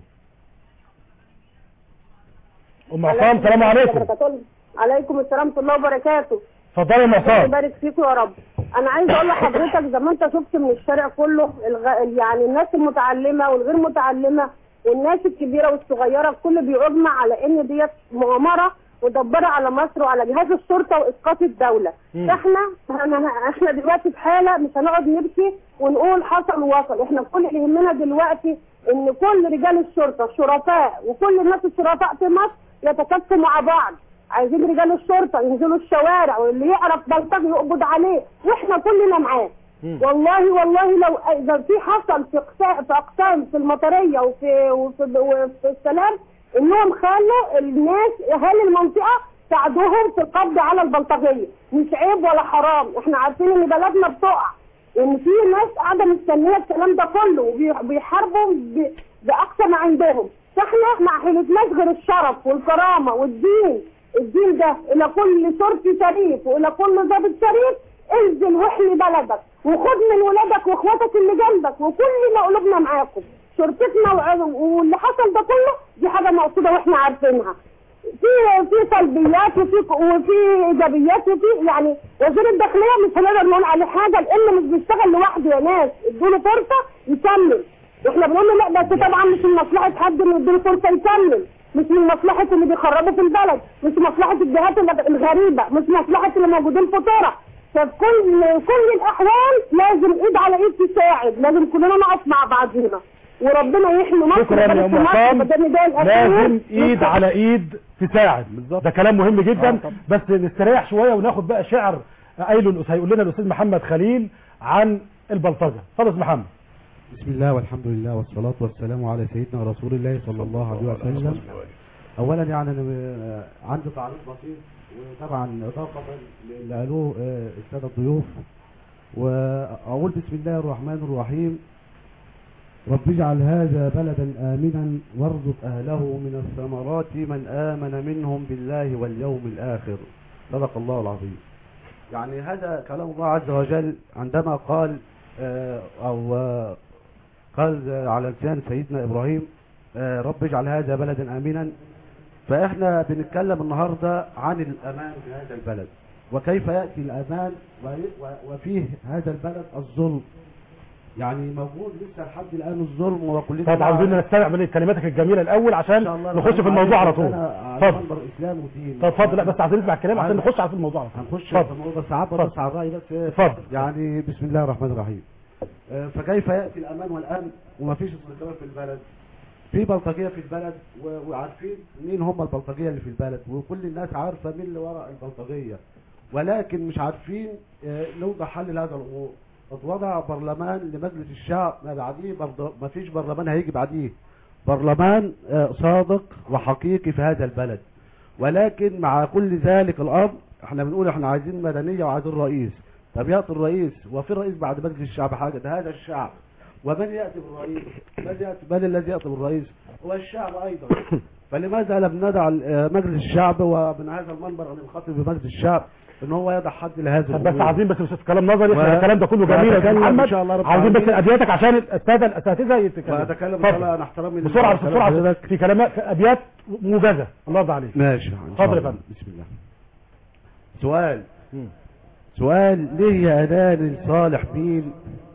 ام عصام السلام عليكم عليكم السلام ورحمه الله وبركاته اتفضلي يا ام الله عصام يبارك فيكم يا رب انا عايز اقول لحضرتك زي ما انت شفت من الشارع كله الغ... يعني الناس المتعلمه والغير متعلمه والناس الكبيره والصغيره الكل بيجمع على ان ديت مؤامره مدبره على مصر وعلى جهاز الشرطه واسقاط الدوله مم. احنا احنا احنا دلوقتي في حاله مش هنقعد نبكي ونقول حصل وصل احنا كل اللي يهمنا دلوقتي ان كل رجال الشرطه الشرفاء وكل الناس الشرفاء في مصر يتكاتفوا مع بعض عايزين رجال الشرطه ينزلوا الشوارع واللي يعرف بلطجي يقبض عليه واحنا كلنا معاه والله والله لو اذا في حصل في اقسام في اقسام في المطريه وفي وفي, وفي السلام انهم خلوا الناس اهالي المنطقه ساعدوهم في القبض على البلطجيه مش عيب ولا حرام احنا عارفين ان بلدنا بتقع وان في ناس قاعده مستنيه الكلام ده كله وبيحاربوا ب- باقصى ما عندهم فاحنا ما حيلتناش غير الشرف والكرامه والدين الدين ده الى كل شرطي شريف والى كل ضابط شريف انزل واحمي بلدك وخد من ولادك واخواتك اللي جنبك وكلنا قلوبنا معاكم شرطتنا وع- واللي حصل ده كله دي حاجه مقصوده واحنا عارفينها في في سلبيات وفي وفي ايجابيات وفي يعني وزير الداخليه مش هنقدر نقول عليه حاجه لانه مش بيشتغل لوحده يا ناس ادوا فرصه يكمل واحنا بنقول له لا بس طبعا مش من مصلحه حد انه يديله فرصه يكمل مش من مصلحه اللي بيخربوا في البلد مش مصلحه الجهات الغ- الغريبه مش مصلحه اللي موجودين في طرق ففي كل كل الاحوال لازم ايد على ايد تساعد لازم كلنا نقف مع بعضينا وربنا يحمي مصر شكرا يا ويبارك ام في مصر عصام بدل ده الأساس. لازم ايد على ايد تساعد ده كلام مهم جدا بس نستريح شويه وناخد بقى شعر قايله الأس- هيقول لنا الاستاذ محمد خليل عن البلطجه اتفضل يا أستاذ محمد بسم الله والحمد لله والصلاة والسلام على سيدنا رسول الله صلى الله عليه وسلم أولا يعني أنا آه، عندي تعليق بسيط وطبعا إضافة اللي قالوه آه، السادة الضيوف وأقول بسم الله الرحمن الرحيم رب اجعل هذا بلدا آمنا وارزق أهله من الثمرات من آمن منهم بالله واليوم الآخر صدق الله العظيم يعني هذا كلام الله عز وجل عندما قال آه، أو آه، قال آه، على لسان سيدنا إبراهيم آه، رب اجعل هذا بلدا آمنا فإحنا بنتكلم النهاردة عن الأمان في هذا البلد وكيف يأتي الأمان و- و- وفيه هذا البلد الظلم يعني موجود لسه لحد الان الظلم وكلنا طب عاوزين نستمع من كلماتك الجميله الاول عشان نخش في الموضوع على طول اتفضل اتفضل اسلام ودين طب اتفضل لا بس عايزين نسمع الكلام عشان عايز- نخش على الموضوع على طول هنخش في اتفضل الموضوع بس عبر اتفضل. بس على الرأي بس اتفضل. يعني بسم الله الرحمن الرحيم آه، فكيف يأتي الأمان والأمن وما فيش استقرار في البلد في بلطجية في البلد و- وعارفين مين هم البلطجية اللي في البلد وكل الناس عارفة مين اللي وراء البلطجية ولكن مش عارفين آه، نوضع حل لهذا الأمور اتوضع برلمان لمجلس الشعب ما بعديه برضه ما فيش برلمان هيجي بعديه برلمان آه، صادق وحقيقي في هذا البلد ولكن مع كل ذلك الامر احنا بنقول احنا عايزين مدنيه وعايزين رئيس طب ياتي الرئيس وفي رئيس بعد مجلس الشعب حاجه ده هذا الشعب ومن ياتي بالرئيس من ياتي من الذي ياتي بالرئيس هو الشعب ايضا فلماذا لم ندع آه، مجلس الشعب ومن هذا المنبر ان نخاطب بمجلس الشعب ان هو يضع حد لهذا طب بس عايزين بس مش كلام نظري احنا الكلام ده كله جميل يا أستاذ وأتكلم محمد إن شاء الله رب عاوزين بس العالمين. ابياتك عشان الساده الاساتذه يتكلموا وأتكلم اتفضل. إن شاء الله أنا احترامي بسرعه للكلام بسرعه حضرتك. في كلمات في ابيات موجزه الله يرضى عليك ماشي إن شاء اتفضل يا الله. فندم بسم الله سؤال سؤال ليه يا انان لصالح مين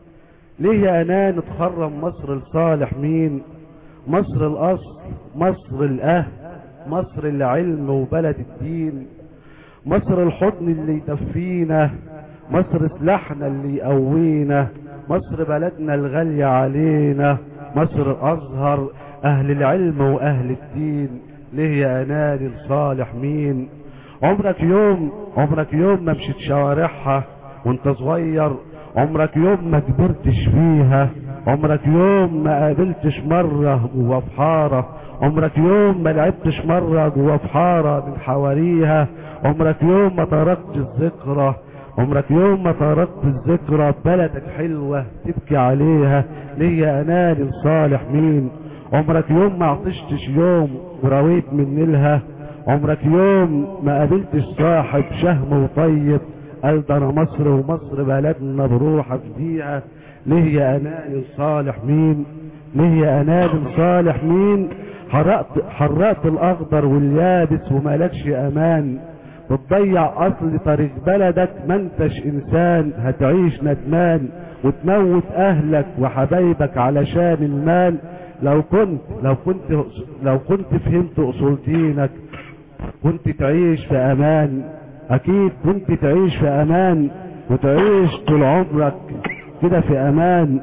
ليه يا انان تخرم مصر لصالح مين مصر الاصل مصر الاهل مصر العلم وبلد الدين مصر الحضن اللي يدفينا مصر سلاحنا اللي يقوينا مصر بلدنا الغالية علينا مصر أزهر أهل العلم وأهل الدين ليه يا أناني لصالح مين عمرك يوم عمرك يوم ما مشيت شوارعها وانت صغير عمرك يوم ما كبرتش فيها عمرك يوم ما قابلتش مرة جوا بحارة عمرك يوم ما لعبتش مرة جوا بحارة من حواريها عمرك يوم ما تركت الذكرى عمرك يوم ما تركت الذكرى بلدك حلوة تبكي عليها ليا اناني لصالح مين عمرك يوم ما عطشتش يوم ورويت من نيلها عمرك يوم ما قابلتش صاحب شهم وطيب قال ده انا مصر ومصر بلدنا بروح افديها ليه يا اناني صالح مين ليه يا اناني صالح مين حرقت حرقت الاخضر واليابس ومالكش امان بتضيع اصل طريق بلدك ما انتش انسان هتعيش ندمان وتموت اهلك وحبايبك علشان المال لو كنت لو كنت لو كنت فهمت اصول دينك كنت تعيش في امان اكيد كنت تعيش في امان وتعيش طول عمرك كده في امان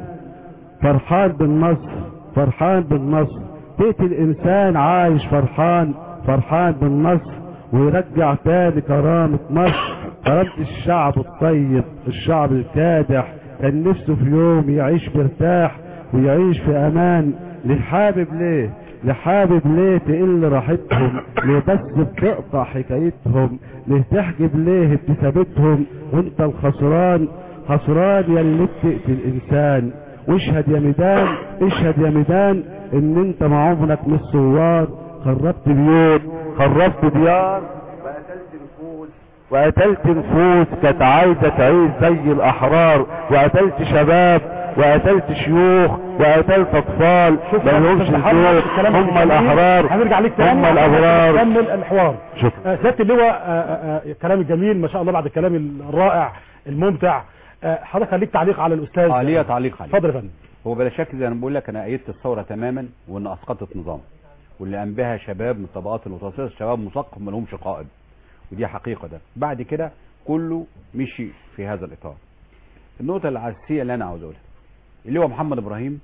فرحان بالنصر فرحان بالنصر تقتل انسان عايش فرحان فرحان بالنصر ويرجع تاني كرامة مصر كرامة الشعب الطيب الشعب الكادح كان نفسه في يوم يعيش مرتاح ويعيش في امان للحابب ليه لحابب ليه تقل راحتهم ليه بس بتقطع حكايتهم ليه تحجب ليه ابتسامتهم وانت الخسران خسران يا اللي بتقتل انسان واشهد يا ميدان اشهد يا ميدان ان انت مع عمرك مش ثوار خربت بيوت خربت ديار وقتلت نفوس وقتلت نفوس كانت عايزه تعيش زي الاحرار وقتلت شباب وقتلت شيوخ وقتلت اطفال ما لهمش ذوق هم الاحرار هنرجع ليك تاني هم الابرار نكمل الحوار شكرا آه، سياده اللواء آه، آه، آه، الكلام الجميل ما شاء الله بعد الكلام الرائع الممتع آه، حضرتك كان ليك تعليق على الاستاذ اه ليا تعليق عليه اتفضل يا فندم هو بلا شك زي ما بقول لك انا ايدت الثوره تماما وان اسقطت نظام واللي قام بها شباب من الطبقات المتوسطه شباب مثقف ما لهمش قائد ودي حقيقه ده بعد كده كله مشي في هذا الاطار النقطه الاساسيه اللي انا عاوز اقولها اللي هو محمد ابراهيم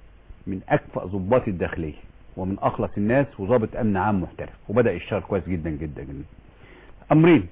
من اكفأ ضباط الداخليه ومن اخلص الناس وضابط امن عام محترف وبدا يشتغل كويس جدا جدا جدا امرين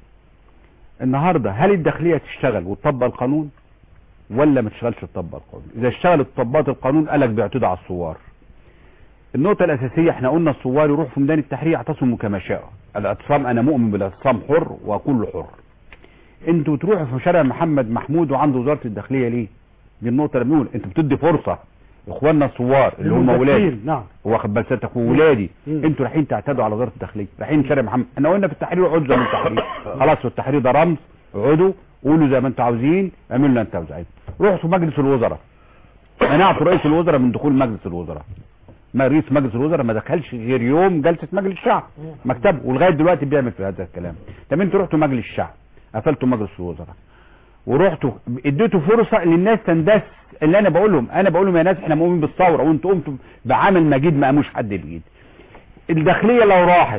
النهارده هل الداخليه تشتغل وتطبق القانون ولا ما تشتغلش تطبق القانون اذا اشتغلت طبقت القانون قالك بيعتدوا على الثوار النقطة الأساسية احنا قلنا الثوار يروح في ميدان التحرير يعتصموا كما شاءوا الاعتصام أنا مؤمن بالاعتصام حر وكل حر انتوا تروحوا في شارع محمد محمود وعنده وزارة الداخلية ليه؟ دي النقطة اللي بنقول انتوا بتدي فرصة اخواننا الثوار اللي هم ولادي المدرسين، نعم واخد بال سيادتك وولادي انتوا رايحين تعتدوا على وزاره الداخليه رايحين شارع محمد احنا قلنا في التحرير اقعدوا زي ما انتوا التحرير خلاص في التحرير ده رمز اقعدوا قولوا زي ما انتوا عاوزين اعملوا اللي انتوا عاوزين روحوا مجلس الوزراء منعتوا رئيس الوزراء من دخول مجلس الوزراء ما رئيس مجلس الوزراء ما دخلش غير يوم جلسه مجلس الشعب مكتبه ولغايه دلوقتي بيعمل في هذا الكلام طب انتوا رحتوا مجلس الشعب قفلتوا مجلس الوزراء ورحتوا اديتوا فرصة للناس تندس اللي انا بقول لهم انا بقول لهم يا ناس احنا مؤمنين بالثورة وانتوا قمتوا بعمل مجيد ما قاموش حد بجيد الداخلية لو راحت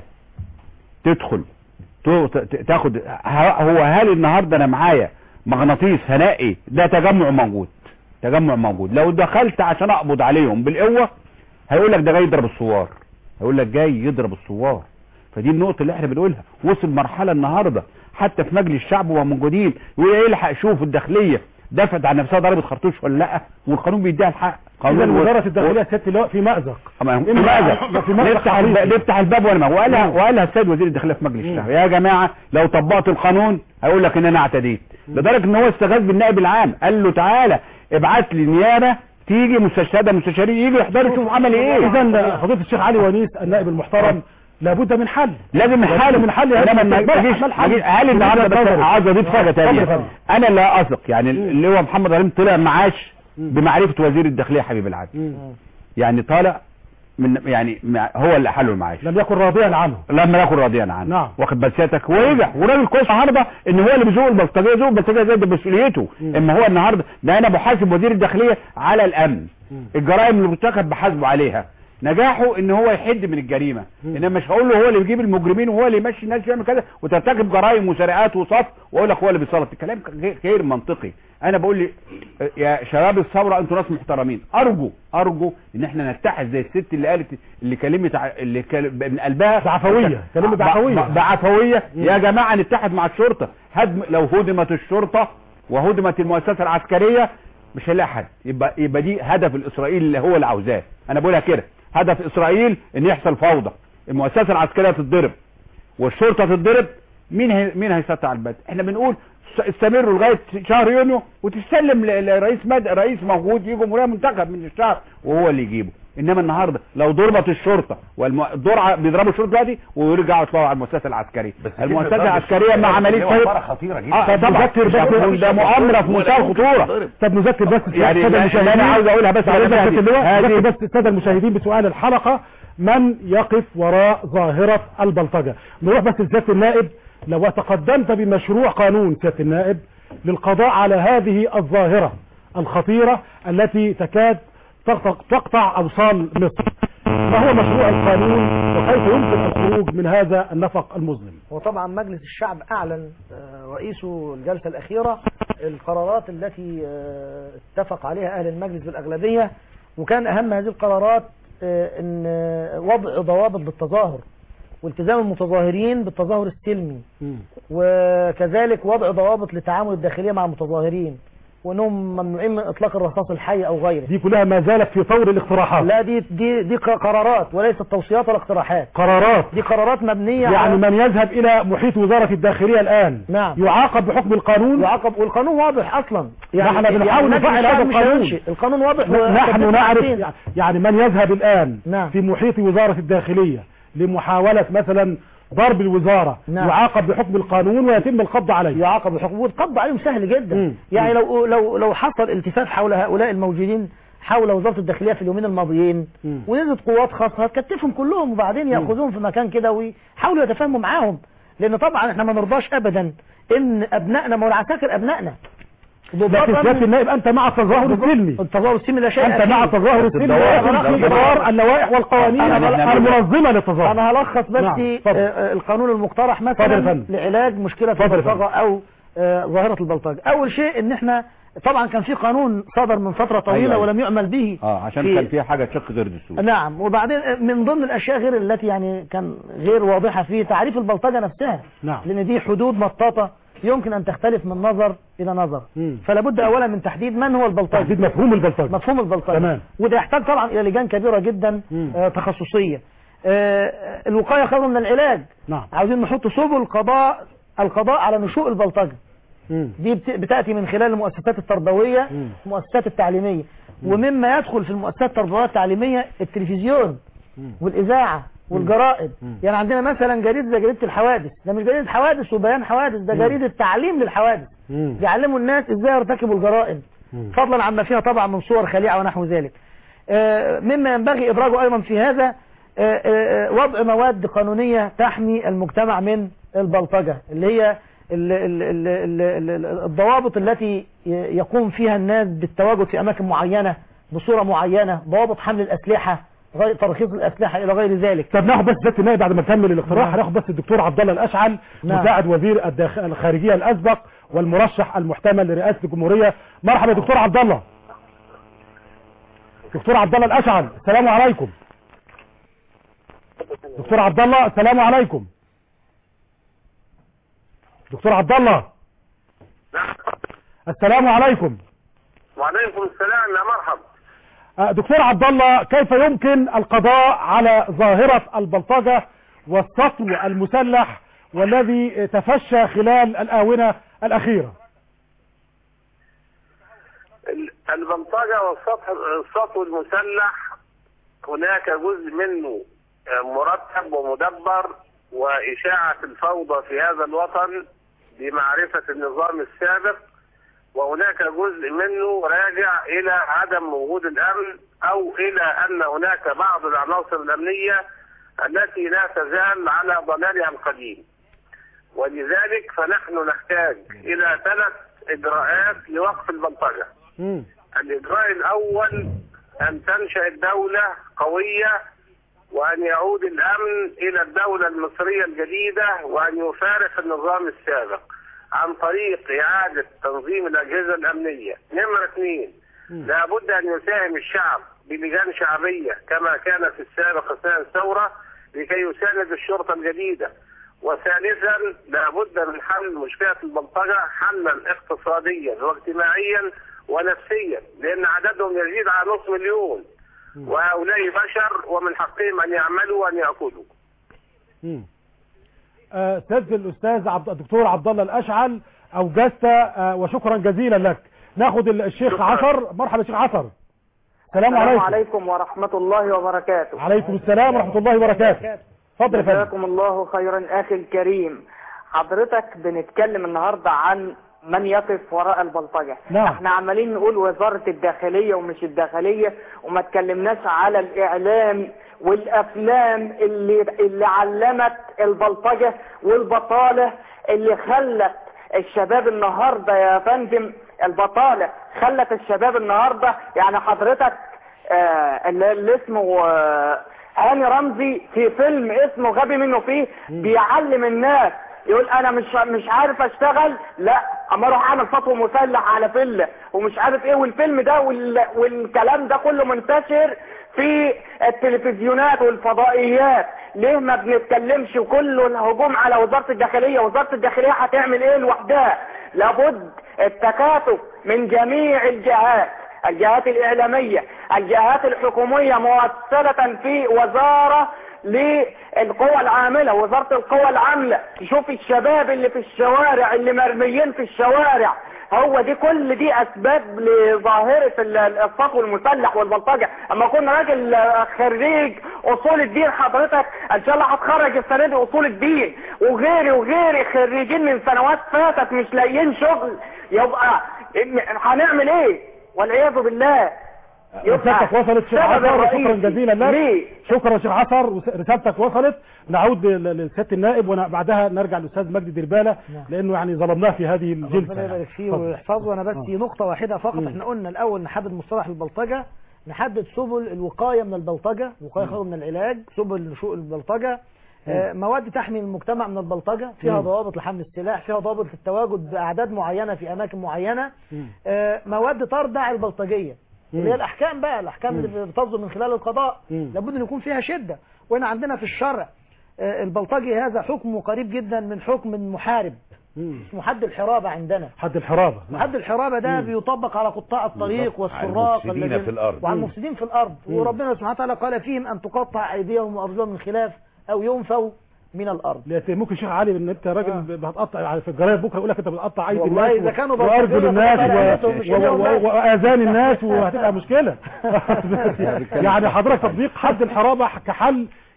تدخل تو- ت- ت- تاخد ه- هو هل النهاردة انا معايا مغناطيس هلاقي ده تجمع موجود تجمع موجود لو دخلت عشان اقبض عليهم بالقوة هيقول لك ده جاي يضرب الثوار هيقول لك جاي يضرب الثوار فدي النقطة اللي احنا بنقولها وصل مرحلة النهاردة حتى في مجلس الشعب وهم موجودين يقول ايه الحق شوف الداخلية دفعت عن نفسها ضربة خرطوش ولا لا والقانون بيديها الحق اذا قانون وزاره الداخليه ست اللواء في مازق أما في إما- ماذا في ماذا نفتح حقيقي. الب- نفتح الباب ولا ما وقالها مم. وقالها السيد وزير الداخليه في مجلس الشعب يا جماعه لو طبقت القانون هيقول لك ان انا اعتديت لدرجه ان هو استغاث بالنائب العام قال له تعالى ابعت لي نيابه تيجي مستشهده مستشارين يجوا يحضروا يشوفوا عمل ايه اذا فضيله الشيخ علي ونيس النائب المحترم لابد من حل لازم من حل من حل انما ما الاستقبال، تجيش أعمال حل. تجيش- هل النهارده بس نظري. عاوز اضيف حاجه اتفضل يا ثانيه فندم. انا لا اثق يعني اللي هو محمد عليم طلع معاش بمعرفه وزير الداخليه حبيب العدل يعني طالع من يعني مع- هو اللي حله المعاش لم يكن راضيا عنه لما يكن راضيا عنه نعم. واخد بال سيادتك ورجع وراجل كويس النهارده ان هو اللي بيزوق البلطجيه يزوق البلطجيه زي ده مسؤوليته اما هو النهارده ده انا بحاسب وزير الداخليه على الامن الجرائم اللي بترتكب بحاسبه عليها نجاحه ان هو يحد من الجريمه انما مش هقول له هو اللي بيجيب المجرمين وهو اللي يمشي الناس يعمل كذا وترتكب جرائم وسرقات وصف واقول لك هو اللي بيسلط الكلام غير- غير منطقي انا بقول لي يا شباب الثوره انتوا ناس محترمين ارجو ارجو ان احنا نتحد زي الست اللي قالت اللي كلمت ع- اللي كل- من قلبها بعفوية، كلمة ب- بعفوية. ب- بعفويه يا جماعه نتحد مع الشرطه هدم لو هدمت الشرطه وهدمت المؤسسه العسكريه مش هنلاقي حد يبقى يبقى دي هدف الاسرائيلي اللي هو اللي عاوزاه انا بقولها كده هدف اسرائيل ان يحصل فوضى المؤسسه العسكريه تتضرب والشرطه تتضرب مين هي مين هيسيطر على البلد احنا بنقول س- استمروا لغايه شهر يونيو وتسلم ل- لرئيس مد... رئيس موجود يجي جمهوريه منتخب من الشعب وهو اللي يجيبه انما النهارده لو ضربت الشرطه والدرعه بيضربوا الشرطه دلوقتي ويرجعوا يطلعوا على المؤسسه العسكريه المؤسسه العسكريه مع عمليه فرق خطيره جدا اه طبعا نذكر بس- ده مؤامره في منتهى الخطوره طب نذكر بس يعني السادة اللي انا عاوز اقولها بس على على هذه اللواء نذكر هذه بس الساده المشاهدين بسؤال الحلقه من يقف وراء ظاهره البلطجه نروح بس لسياده النائب لو تقدمت بمشروع قانون سياده النائب للقضاء على هذه الظاهره الخطيره التي تكاد تقطع, تقطع اوصال مصر ما هو مشروع القانون وكيف يمكن الخروج من هذا النفق المظلم وطبعا مجلس الشعب أعلن آه، رئيسه الجلسة الأخيرة القرارات التي آه، اتفق عليها أهل المجلس بالأغلبية وكان أهم هذه القرارات آه، أن آه، وضع ضوابط للتظاهر والتزام المتظاهرين بالتظاهر السلمي وكذلك وضع ضوابط لتعامل الداخلية مع المتظاهرين وانهم ممنوعين من اطلاق الرصاص الحي او غيره دي كلها ما زالت في طور الاقتراحات لا دي دي دي قرارات وليست توصيات ولا اقتراحات قرارات دي قرارات مبنية يعني على من يذهب الى محيط وزارة الداخلية الان نعم. يعاقب بحكم القانون يعاقب والقانون واضح اصلا نحن بنحاول مجلس نفعل الشعب هذا مش القانون. هيمشي. القانون واضح نحن وكتبنا نعرف حاجتين. يعني من يذهب الان نعم. في محيط وزارة الداخلية لمحاولة مثلا ضرب الوزارة نعم. يعاقب بحكم القانون ويتم القبض عليه يعاقب بحكم والقبض عليهم سهل جدا مم. يعني لو لو لو حصل التفاف حول هؤلاء الموجودين حول وزارة الداخلية في اليومين الماضيين مم. ونزلت قوات خاصة هتكتفهم كلهم وبعدين يأخذوهم في مكان كده ويحاولوا يتفاهموا معاهم لأن طبعا احنا ما نرضاش أبدا إن أبنائنا ما هو العساكر أبنائنا لكن سيادة النائب انت مع التظاهر السلمي التظاهر السلمي لا شيء انت أكيد. مع التظاهر السلمي الدوائر- ولكن في اطار اللوائح والقوانين أنا- المنظمة للتظاهر انا هلخص بس نعم، آه، اتفضل. آه، القانون المقترح اتفضل يا مثلا فندم. لعلاج مشكلة اتفضل يا البلطجة او آه، ظاهرة البلطجة اول شيء ان احنا طبعا كان في قانون صدر من فترة طويلة أيوة. ولم يعمل به اه عشان في- كان فيها حاجه تشق غير دستوري نعم وبعدين من ضمن الاشياء غير التي يعني كان غير واضحة فيه تعريف البلطجة نفسها نعم لان دي حدود مطاطة يمكن ان تختلف من نظر الى نظر مم. فلا بد اولا من تحديد من هو البلطجي تحديد مفهوم البلطجة مفهوم البلطجة تمام. وده يحتاج طبعا الى لجان كبيرة جدا مم. آه، تخصصية آه، الوقاية خير من العلاج نعم عاوزين نحط سبل قضاء القضاء على نشوء البلطجة مم. دي بت- بتأتي من خلال المؤسسات التربوية مم. المؤسسات التعليمية ومما يدخل في المؤسسات التربوية التعليمية التلفزيون مم. والإذاعة والجرائد مم. يعني عندنا مثلا جريدة زي جريدة الحوادث ده مش جريدة حوادث وبيان حوادث ده مم. جريدة تعليم للحوادث مم. بيعلموا الناس ازاي يرتكبوا الجرائم مم. فضلا عما فيها طبعا من صور خليعة ونحو ذلك آه، مما ينبغي إدراجه أيضا في هذا آه، آه، آه، وضع مواد قانونية تحمي المجتمع من البلطجة اللي هي ال- ال- ال- ال- ال- الضوابط التي ي- يقوم فيها الناس بالتواجد في أماكن معينة بصورة معينة ضوابط حمل الأسلحة غير ترخيص الأسلحة إلى غير ذلك طب ناخد بس ذات النائب بعد ما نكمل الاقتراح هناخد بس الدكتور عبد الله الاشعل نعم. مساعد وزير الداخ- الخارجيه الاسبق والمرشح المحتمل لرئاسه الجمهوريه مرحبا يا دكتور عبد الله دكتور عبد الله الاشعل السلام عليكم دكتور عبد الله السلام عليكم دكتور عبد الله السلام عليكم وعليكم السلام يا مرحب آه، دكتور عبد الله كيف يمكن القضاء على ظاهرة البلطجة والسطو المسلح والذي تفشى خلال الآونة الأخيرة ال- البلطجة والسطح السطو المسلح هناك جزء منه آه، مرتب ومدبر وإشاعة الفوضى في هذا الوطن بمعرفة النظام السابق وهناك جزء منه راجع إلى عدم وجود الأمن أو إلى أن هناك بعض العناصر الأمنية التي لا تزال على ضلالها القديم ولذلك فنحن نحتاج إلى ثلاث إجراءات لوقف البلطجة الإجراء الأول أن تنشأ الدولة قوية وأن يعود الأمن إلى الدولة المصرية الجديدة وأن يفارق النظام السابق عن طريق إعادة تنظيم الأجهزة الأمنية نمرة اثنين لابد أن يساهم الشعب بلجان شعبية كما كان في السابق أثناء الثورة لكي يساند الشرطة الجديدة وثالثا لابد من حل مشكلة البلطجة حلا اقتصاديا واجتماعيا ونفسيا لأن عددهم يزيد على نصف مليون وهؤلاء بشر ومن حقهم أن يعملوا وأن يأكلوا مم. آه، سيادة الأستاذ عبد الدكتور عبد الله الأشعل أوجزت آه، وشكرا جزيلا لك ناخد ال- الشيخ عصر مرحبا يا شيخ عصر السلام عليكم عليكم ورحمة الله وبركاته عليكم السلام ورحمة الله وبركاته اتفضل يا فندم جزاكم الله خيرا أخي الكريم حضرتك بنتكلم النهاردة عن من يقف وراء البلطجة نعم. احنا عمالين نقول وزارة الداخلية ومش الداخلية وما تكلمناش على الإعلام والأفلام اللي, اللي علمت البلطجة والبطالة اللي خلت الشباب النهاردة يا فندم البطالة خلت الشباب النهاردة يعني حضرتك آه اللي اللي اسمه آه هاني رمزي في فيلم اسمه غبي منه فيه بيعلم الناس يقول انا مش مش عارف اشتغل لا اما اروح اعمل سطو مسلح على فيلا ومش عارف ايه والفيلم ده وال... والكلام ده كله منتشر في التلفزيونات والفضائيات ليه ما بنتكلمش وكله الهجوم على وزارة الداخلية وزارة الداخلية هتعمل ايه لوحدها لابد التكاتف من جميع الجهات الجهات الإعلامية الجهات الحكومية موسلة في وزارة للقوى العاملة وزارة القوى العاملة تشوف الشباب اللي في الشوارع اللي مرميين في الشوارع هو دي كل دي اسباب لظاهرة ال- السطو المسلح والبلطجة اما اكون راجل آه، خريج اصول الدين حضرتك ان شاء الله هتخرج السنة دي اصول الدين وغيري وغيري خريجين من سنوات فاتت مش لاقيين شغل يبقى هنعمل ايه والعياذ بالله رسالتك وصلت شيخ سبب عصر الرئيسي. شكرا جزيلا لك ليه؟ شكرا شيخ عصر وس- رسالتك وصلت نعود ل- لسياده النائب وبعدها نرجع للاستاذ مجدي درباله لانه يعني ظلمناه في هذه الجلسه ربنا يعني. يبارك فيه اتفضل. ويحفظه انا بس آه. نقطة واحدة فقط مم. احنا قلنا الاول نحدد مصطلح البلطجة نحدد سبل الوقاية من البلطجة وقاية خير من العلاج سبل نشوء البلطجة آه، مواد تحمي المجتمع من البلطجة فيها مم. ضوابط لحمل السلاح فيها ضوابط في التواجد بأعداد معينة في أماكن معينة آه، مواد تردع البلطجية اللي هي الأحكام بقى الأحكام اللي بتصدر من خلال القضاء مم. لابد أن يكون فيها شدة وهنا عندنا في الشرع آه، البلطجي هذا حكم قريب جدا من حكم المحارب اسمه حد الحرابة عندنا حد الحرابه نعم. حد الحرابة ده مم. بيطبق على قطاع الطريق بالظبط. على والسراق المفسدين الذين- في الأرض. وعلى مم. المفسدين في الأرض مم. وربنا سبحانه وتعالى قال فيهم أن تقطع أيديهم وأرجلهم من خلاف أو ينفوا من الأرض لأن ممكن شيخ علي ان انت راجل ب- هتقطع في الجرايد بكره يقول لك انت بتقطع ايدي والله الناس إذا و- كانوا وارجل بلطجية الناس فقط و- أيديهم مش و- إيديهم و- بس. واذان الناس وهتبقى مشكله يعني حضرتك تطبيق حد الحرابه كحل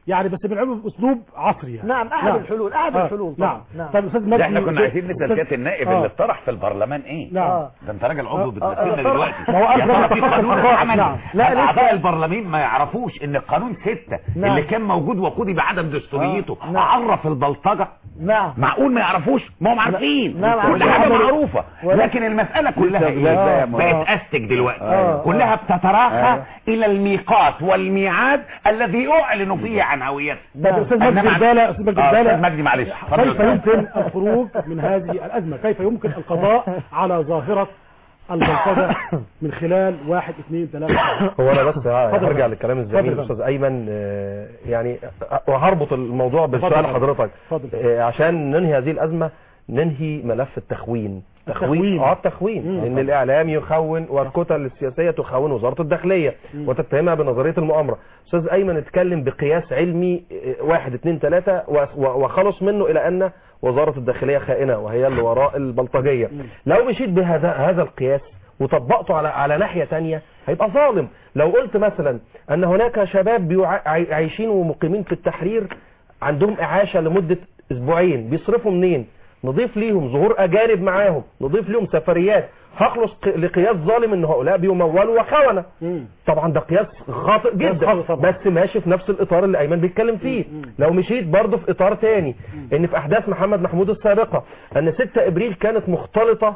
يعني بس بنعمله باسلوب عصري يعني نعم أحد الحلول أحد آه، الحلول طبعا. نعم نعم. طب استاذ ده مجدي احنا كنا عايزين نسال أستاذ- سياده النائب آه. اللي اقترح في البرلمان ايه نعم. ده انت راجل عضو آه، بتمثلنا آه، دلوقتي ما هو يا أصلاً ترى في تخصص قانون الخاص، اتعمل نعم. لا لا، لسه- اعضاء البرلمان ما يعرفوش ان قانون ستة نعم. اللي كان موجود وقودي بعدم دستوريته آه، نعم. عرف البلطجه نعم معقول ما يعرفوش ما هم عارفين نعم، كل عارفين. حاجه عملوا- معروفه ولكن- لكن المساله كلها لسه ايه بقى- بقت استك دلوقتي آه. كلها بتتراخى آه. الى الميقات والميعاد الذي اعلن فيه عن هويته طب استاذ مجدي إنما- جدالة استاذ مجدي آه، جدالة أستاذ مجدي معلش اتفضل. كيف يمكن الخروج من هذه الازمه كيف يمكن القضاء على ظاهره البلطجه من خلال واحد اثنين ثلاثه هو انا بس اتفضل هرجع يا لكلام اتفضل الزميل يا الاستاذ ايمن آه، يعني وهربط الموضوع اتفضل بسؤال يا حضرتك اتفضل. آه، عشان ننهي هذه الازمه ننهي ملف التخوين التخوين. اه التخوين مم. لان الاعلام يخون والكتل السياسيه تخون وزاره الداخليه مم. وتتهمها بنظريه المؤامره استاذ ايمن اتكلم بقياس علمي آه، واحد اتنين تلاته و- و- وخلص منه الى ان وزاره الداخليه خائنه وهي اللي وراء البلطجيه لو مشيت بهذا هذا القياس وطبقته على على ناحيه تانية هيبقى ظالم لو قلت مثلا ان هناك شباب بيع- عاي- عايشين ومقيمين في التحرير عندهم اعاشه لمده اسبوعين بيصرفوا منين نضيف ليهم ظهور اجانب معاهم نضيف ليهم سفريات هخلص ق- لقياس ظالم ان هؤلاء بيمولوا وخونه طبعا ده قياس خاطئ جدا خاطئ طبعا. بس ماشي في نفس الاطار اللي ايمن بيتكلم فيه لو مشيت برضه في اطار تاني ان في احداث محمد محمود السابقه ان 6 ابريل كانت مختلطه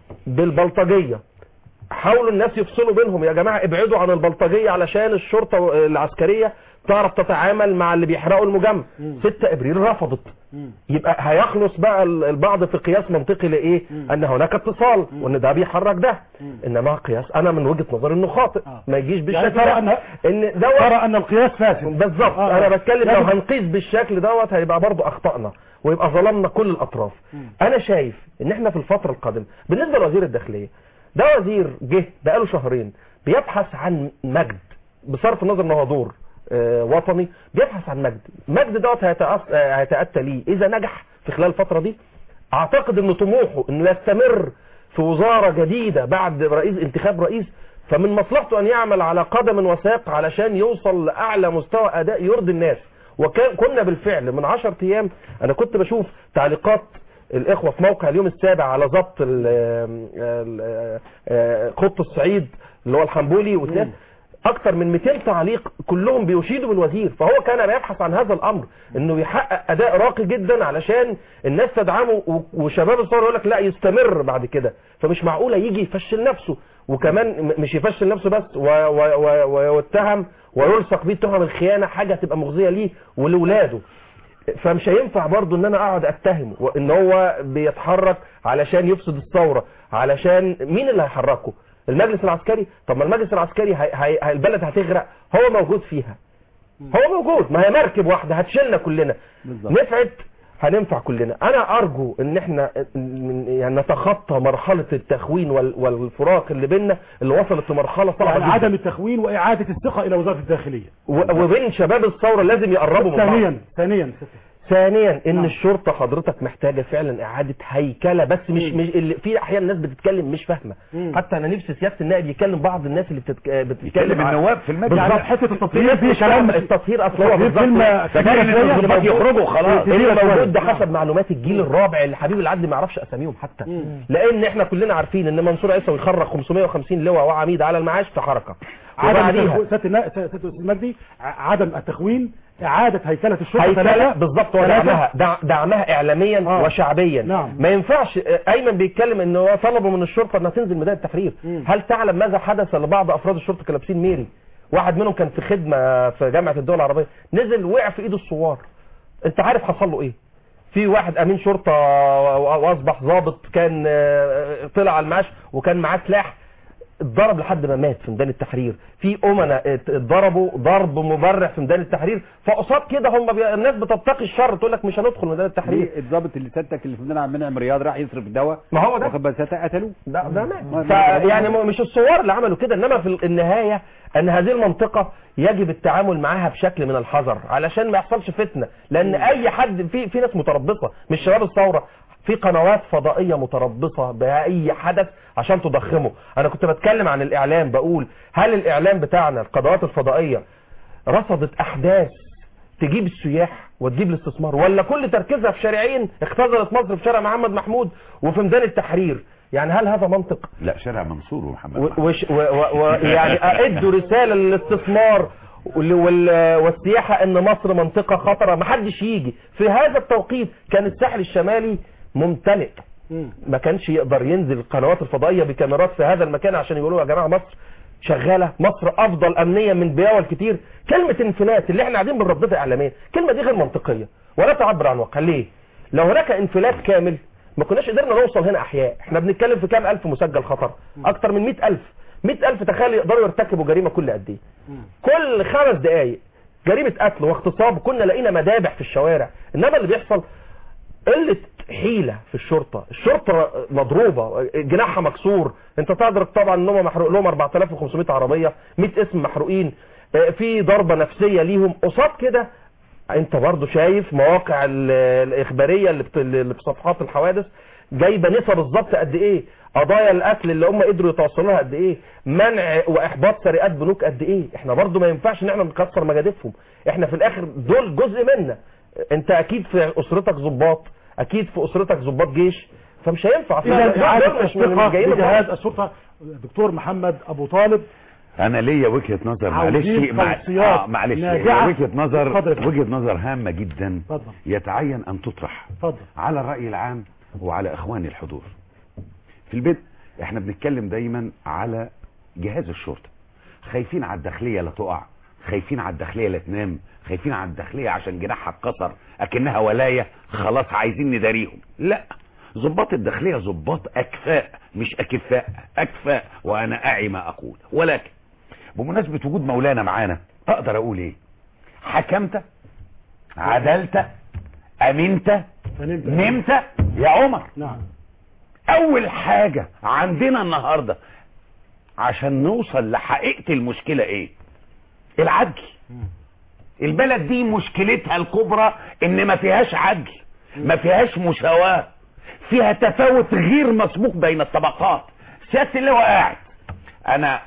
بالبلطجيه حاولوا الناس يفصلوا بينهم يا جماعه ابعدوا عن البلطجيه علشان الشرطه العسكريه تعرف تتعامل مع اللي بيحرقوا المجمع 6 ابريل رفضت يبقى هيخلص بقى ال- البعض في قياس منطقي لايه ان هناك اتصال وان ده بيحرك ده انما قياس انا من وجهه نظري انه خاطئ ما يجيش يعني بالشكل ترى ده ان ان دوت ترى ان القياس فاسد بالظبط آه. انا بتكلم لو لازم- هنقيس بالشكل دوت هيبقى برضو اخطأنا ويبقى ظلمنا كل الاطراف انا شايف ان احنا في الفتره القادمه بالنسبه لوزير الداخليه ده وزير جه بقاله شهرين بيبحث عن مجد بصرف النظر ان هو دور آه، وطني بيبحث عن مجد مجد دوت هيتأس- آه، هيتاتى ليه اذا نجح في خلال الفتره دي اعتقد ان طموحه انه يستمر في وزاره جديده بعد رئيس انتخاب رئيس فمن مصلحته ان يعمل على قدم وساق علشان يوصل لاعلى مستوى اداء يرضي الناس وكان كنا بالفعل من 10 ايام انا كنت بشوف تعليقات الاخوه في موقع اليوم السابع على ضبط ال- ال- آه، خط الصعيد اللي هو الحنبولي والناس اكتر من 200 تعليق كلهم بيشيدوا بالوزير فهو كان بيبحث عن هذا الامر انه يحقق اداء راقي جدا علشان الناس تدعمه و- وشباب الثوره يقول لك لا يستمر بعد كده فمش معقوله يجي يفشل نفسه وكمان م- مش يفشل نفسه بس و- و- و- ويتهم ويلصق بيه تهم الخيانه حاجه تبقى مغزيه ليه ولاولاده فمش هينفع برضو ان انا اقعد اتهمه وان هو بيتحرك علشان يفسد الثوره علشان مين اللي هيحركه المجلس العسكري طب ما المجلس العسكري هي... هي... هي البلد هتغرق هو موجود فيها هو موجود ما هي مركب واحده هتشيلنا كلنا نفعت هننفع كلنا انا ارجو ان احنا من- يعني نتخطى مرحله التخوين وال... والفراق اللي بيننا اللي وصلت لمرحله صعبه يعني جدا. عدم التخوين واعاده الثقه الى وزاره الداخليه و- وبين شباب الثوره لازم يقربوا من بعض ثانيا ثانيا ثانيا ان الشرطه حضرتك محتاجه فعلا اعاده هيكله بس مش, مش اللي في احيانا ناس بتتكلم مش فاهمه حتى انا نفسي سياده النائب يكلم بعض الناس اللي بتتك... بتتكلم يتكلم عن- النواب في المجلس. بالظبط. يعني حتة التطهير دي التطهير كلام- التطهير اصل هو التطهير بالظبط كلمة فاكر كبيرة ان شوية. الضباط يخرجوا خلاص كبيرة اللي شوية. موجود ده حسب معلومات الجيل الرابع اللي حبيب العدل ما يعرفش اساميهم حتى لان احنا كلنا عارفين ان منصور عيسى يخرج 550 لواء وعميد على المعاش في حركه عدم وبعديها التخوين- سياده النا- سياده الاستاذ مجدي ع- عدم التخوين اعاده هيكله الشرطه هيكلة ثلاثة. بالظبط ثلاثة. ودعمها دع- دعمها اعلاميا آه. وشعبيا نعم. ما ينفعش آه، ايمن بيتكلم ان هو طلبوا من الشرطه انها تنزل ميدان التحرير هل تعلم ماذا حدث لبعض افراد الشرطه كانوا لابسين ميري واحد منهم كان في خدمه في جامعه الدول العربيه نزل وقع في ايد الثوار انت عارف حصل له ايه في واحد امين شرطه و- واصبح ضابط كان آه، طلع على المعاش وكان معاه سلاح اتضرب لحد ما مات في ميدان التحرير في امنا ات- اتضربوا ضرب مبرح في ميدان التحرير فقصاد كده هم بي... الناس بتتقي الشر تقول لك مش هندخل ميدان التحرير ليه الضابط اللي سالتك اللي في ميدان عم منعم رياض راح يصرف الدواء ما هو ده. واخد بال ساعتها قتلوه ده ده مات ما- فيعني م- مش الثوار اللي عملوا كده انما في النهايه ان هذه المنطقه يجب التعامل معاها بشكل من الحذر علشان ما يحصلش فتنه لان اي حد في في ناس متربصه مش شباب الثوره في قنوات فضائيه متربصه باي حدث عشان تضخمه انا كنت بتكلم عن الاعلام بقول هل الاعلام بتاعنا القنوات الفضائيه رصدت احداث تجيب السياح وتجيب الاستثمار ولا كل تركيزها في شارعين اختزلت مصر في شارع محمد محمود وفي ميدان التحرير يعني هل هذا منطق لا شارع منصور ومحمد و- وش و و و يعني ادوا رساله للاستثمار وال- وال- والسياحه ان مصر منطقه خطره ما حدش يجي في هذا التوقيت كان الساحل الشمالي ممتلئ ما كانش يقدر ينزل القنوات الفضائيه بكاميرات في هذا المكان عشان يقولوا يا جماعه مصر شغاله مصر افضل امنيا من بياول كتير كلمه انفلات اللي احنا قاعدين بنرددها اعلاميا الكلمه دي غير منطقيه ولا تعبر عن واقع ليه لو هناك انفلات كامل ما كناش قدرنا نوصل هنا احياء احنا بنتكلم في كام الف مسجل خطر اكتر من مئة الف مئة الف تخيل يقدروا يرتكبوا جريمه كل قد ايه كل خمس دقائق جريمه قتل واغتصاب كنا لقينا مذابح في الشوارع انما اللي بيحصل قله حيله في الشرطه الشرطه مضروبه جناحها مكسور انت تدرك طبعا ان هم محروق لهم 4500 عربيه 100 اسم محروقين آه، في ضربه نفسيه ليهم قصاد كده انت برضو شايف مواقع ال- الاخباريه اللي بت- اللي في صفحات الحوادث جايبه نسب الضبط قد ايه قضايا القتل اللي هم قدروا يتوصلوا لها قد ايه منع واحباط سرقات بنوك قد ايه احنا برضو ما ينفعش ان احنا نكسر مجاديفهم احنا في الاخر دول جزء منا انت اكيد في اسرتك ضباط اكيد في اسرتك ضباط جيش فمش هينفع اذا دول اعاده مش من الثقه جايين بجهاز الضباط. الشرطه دكتور محمد ابو طالب انا ليا وجهه نظر معلش عاوزين مع... توصيات آه معلش ناجعة. ليا وجهه نظر اتفضل يا فندم. وجهه نظر هامه جدا اتفضل يتعين ان تطرح اتفضل على الراي العام وعلى اخواني الحضور في البدء احنا بنتكلم دايما على جهاز الشرطه خايفين على الداخليه لا تقع خايفين على الداخليه لا تنام خايفين على الداخليه عشان جناحها اتكسر اكنها ولايه خلاص عايزين نداريهم لا ضباط الداخليه ضباط اكفاء مش اكفاء اكفاء وانا اعي ما اقول ولكن بمناسبه وجود مولانا معانا اقدر اقول ايه حكمت عدلت امنت نمت يا عمر نعم اول حاجة عندنا النهاردة عشان نوصل لحقيقة المشكلة ايه العدل البلد دي مشكلتها الكبرى ان ما فيهاش عدل ما فيهاش مساواة فيها تفاوت غير مسبوق بين الطبقات سيادة اللواء قاعد انا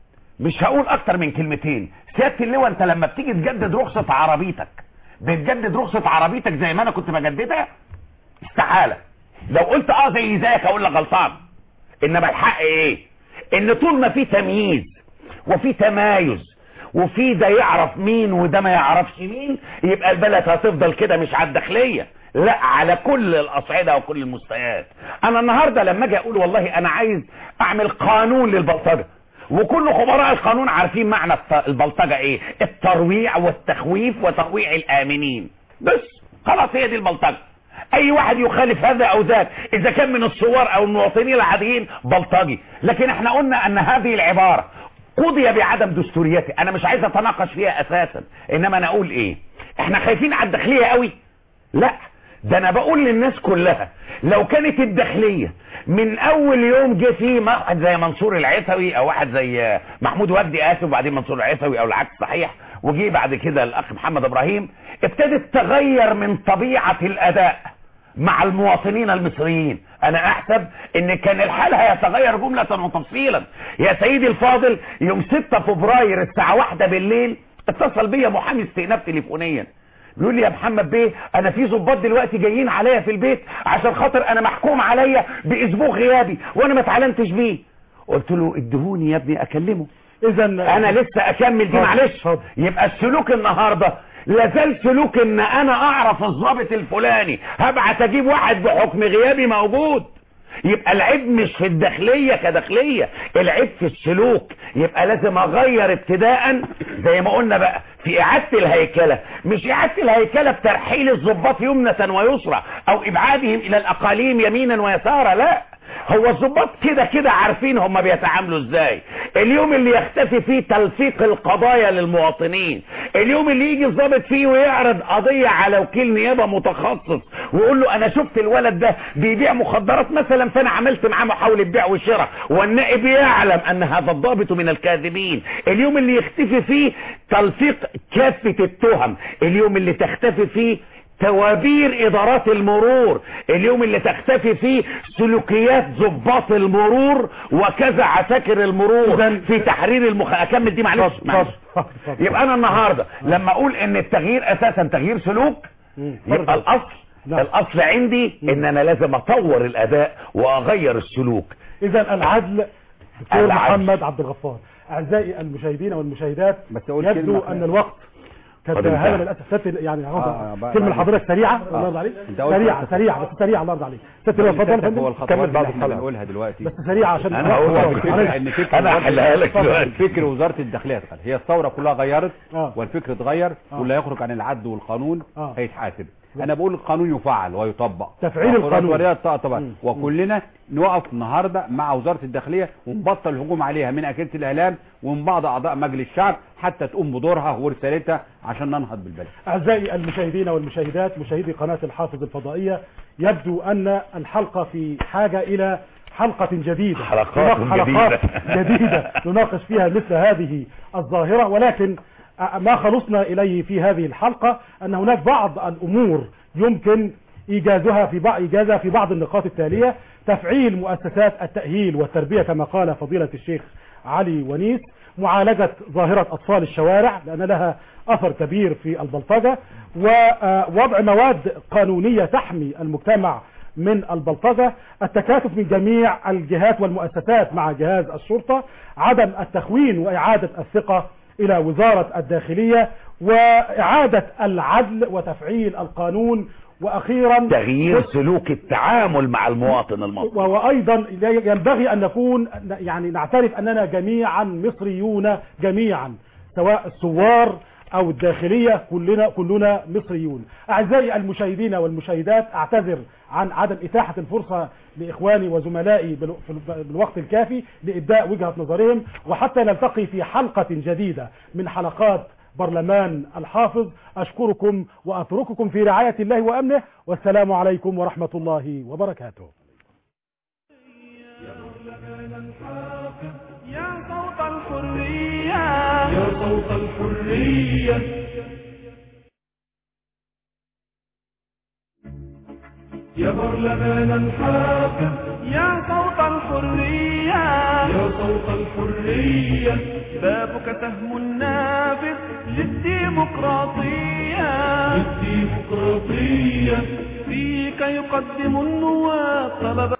مش هقول اكتر من كلمتين سيادة اللواء انت لما بتيجي تجدد رخصة عربيتك بتجدد رخصة عربيتك زي ما انا كنت بجددها استحالة لو قلت اه زي زيك اقول لك غلطان انما الحق ايه ان طول ما في تمييز وفي تمايز وفي ده يعرف مين وده ما يعرفش مين يبقى البلد هتفضل كده مش على الداخليه لا على كل الاصعده وكل المستويات انا النهارده لما اجي اقول والله انا عايز اعمل قانون للبلطجه وكل خبراء القانون عارفين معنى الت- البلطجه ايه الترويع والتخويف وترويع الامنين بس خلاص هي دي البلطجه اي واحد يخالف هذا او ذاك اذا كان من الثوار او المواطنين العاديين بلطجي لكن احنا قلنا ان هذه العبارة قضي بعدم دستوريتها انا مش عايز اتناقش فيها اساسا انما انا اقول ايه احنا خايفين على الداخلية قوي لا ده انا بقول للناس كلها لو كانت الداخلية من اول يوم جه فيه واحد زي منصور العيسوي او واحد زي محمود وجدي اسف وبعدين منصور العيسوي او العكس صحيح وجي بعد كده الاخ محمد ابراهيم ابتدت تغير من طبيعة الاداء مع المواطنين المصريين انا احسب ان كان الحال هيتغير جملة وتفصيلا يا سيدي الفاضل يوم 6 فبراير الساعة واحدة بالليل اتصل بيا محامي استئناف تليفونيا بيقول لي يا محمد بيه انا في ظباط دلوقتي جايين عليا في البيت عشان خاطر انا محكوم عليا باسبوع غيابي وانا ما اتعلمتش بيه قلت له ادهوني يا ابني اكلمه اذا انا لسه اكمل دي اتفضل، معلش يبقى السلوك النهارده لازال سلوك ان انا اعرف الضابط الفلاني هبعت اجيب واحد بحكم غيابي موجود يبقى العيب مش في الداخلية كداخلية العيب في السلوك يبقى لازم اغير ابتداء زي ما قلنا بقى في اعادة الهيكلة مش اعادة الهيكلة بترحيل الضباط يمنة ويسرى او ابعادهم الى الاقاليم يمينا ويسارا لا هو الضباط كده كده عارفين هم بيتعاملوا ازاي اليوم اللي يختفي فيه تلفيق القضايا للمواطنين اليوم اللي يجي الضابط فيه ويعرض قضية على وكيل نيابة متخصص ويقول له انا شفت الولد ده بيبيع مخدرات مثلا فانا عملت معاه محاولة بيع وشراء والنائب يعلم ان هذا الضابط من الكاذبين اليوم اللي يختفي فيه تلفيق كافة التهم اليوم اللي تختفي فيه توابير ادارات المرور اليوم اللي تختفي فيه سلوكيات ضباط المرور وكذا عساكر المرور في تحرير المخ اكمل دي معلش معلش يبقى انا النهارده لما اقول ان التغيير اساسا تغيير سلوك يبقى الاصل الاصل عندي ان انا لازم اطور الاداء واغير السلوك اذا العدل دكتور العدل. محمد عبد الغفار اعزائي المشاهدين والمشاهدات بس أقول يبدو كلمة- ان الوقت قد فاضل هذا ساعة. للاسف ست يعني آه، بقى- كلمه بعد- لحضرتك سريعه آه. الله يرضى عليك أنت قلت سريعه للأسف. سريعه بس سريعه الله يرضى عليك ست لو اتفضل يا فندم. هو الخطوات اللي احنا بنقولها دلوقتي بس سريعه عشان انا هقول لك الفكره معلش. ان فكر أنا هحلها لك اتفضل. دلوقتي. فكر وزاره الداخليه اتغير هي الثوره كلها غيرت آه. والفكر اتغير آه. واللي يخرج عن العدل والقانون آه. هيتحاسب انا بقول القانون يفعل ويطبق تفعيل وقرارات القانون. ولية الطاقة طبعا مم. وكلنا نقف النهارده مع وزاره الداخليه ونبطل الهجوم عليها من اكيله الاعلام ومن بعض اعضاء مجلس الشعب حتى تقوم بدورها ورسالتها عشان ننهض بالبلد أعزائي المشاهدين والمشاهدات مشاهدي قناة الحافظ الفضائية يبدو أن الحلقة في حاجة إلى حلقة جديدة حلقات حلقات جديدة. جديدة نناقش فيها مثل هذه الظاهرة ولكن ما خلصنا إليه في هذه الحلقة أن هناك بعض الأمور يمكن إيجازها في بعض إيجازها في بعض النقاط التالية تفعيل مؤسسات التأهيل والتربية كما قال فضيلة الشيخ علي ونيس معالجة ظاهرة أطفال الشوارع لأن لها أثر كبير في البلطجة ووضع مواد قانونية تحمي المجتمع من البلطجة التكاتف من جميع الجهات والمؤسسات مع جهاز الشرطة عدم التخوين وإعادة الثقة إلى وزارة الداخلية وإعادة العدل وتفعيل القانون وأخيرا تغيير سلوك التعامل مع المواطن المصري وايضا ينبغي ان نكون يعني نعترف اننا جميعا مصريون جميعا سواء الثوار او الداخلية كلنا كلنا مصريون اعزائي المشاهدين والمشاهدات اعتذر عن عدم اتاحة الفرصة لاخواني وزملائي بال- في الوقت الكافي لابداء وجهة نظرهم وحتى نلتقي في حلقة جديدة من حلقات برلمان الحافظ أشكركم وأترككم في رعاية الله وأمنه والسلام عليكم ورحمة الله وبركاته يا صوت الحرية يا صوت الحرية يا برلمان الحافظ يا صوت الحرية يا صوت الحرية بابك سهم نافذ للديمقراطية الديمقراطية فيك يقدم النواب طلب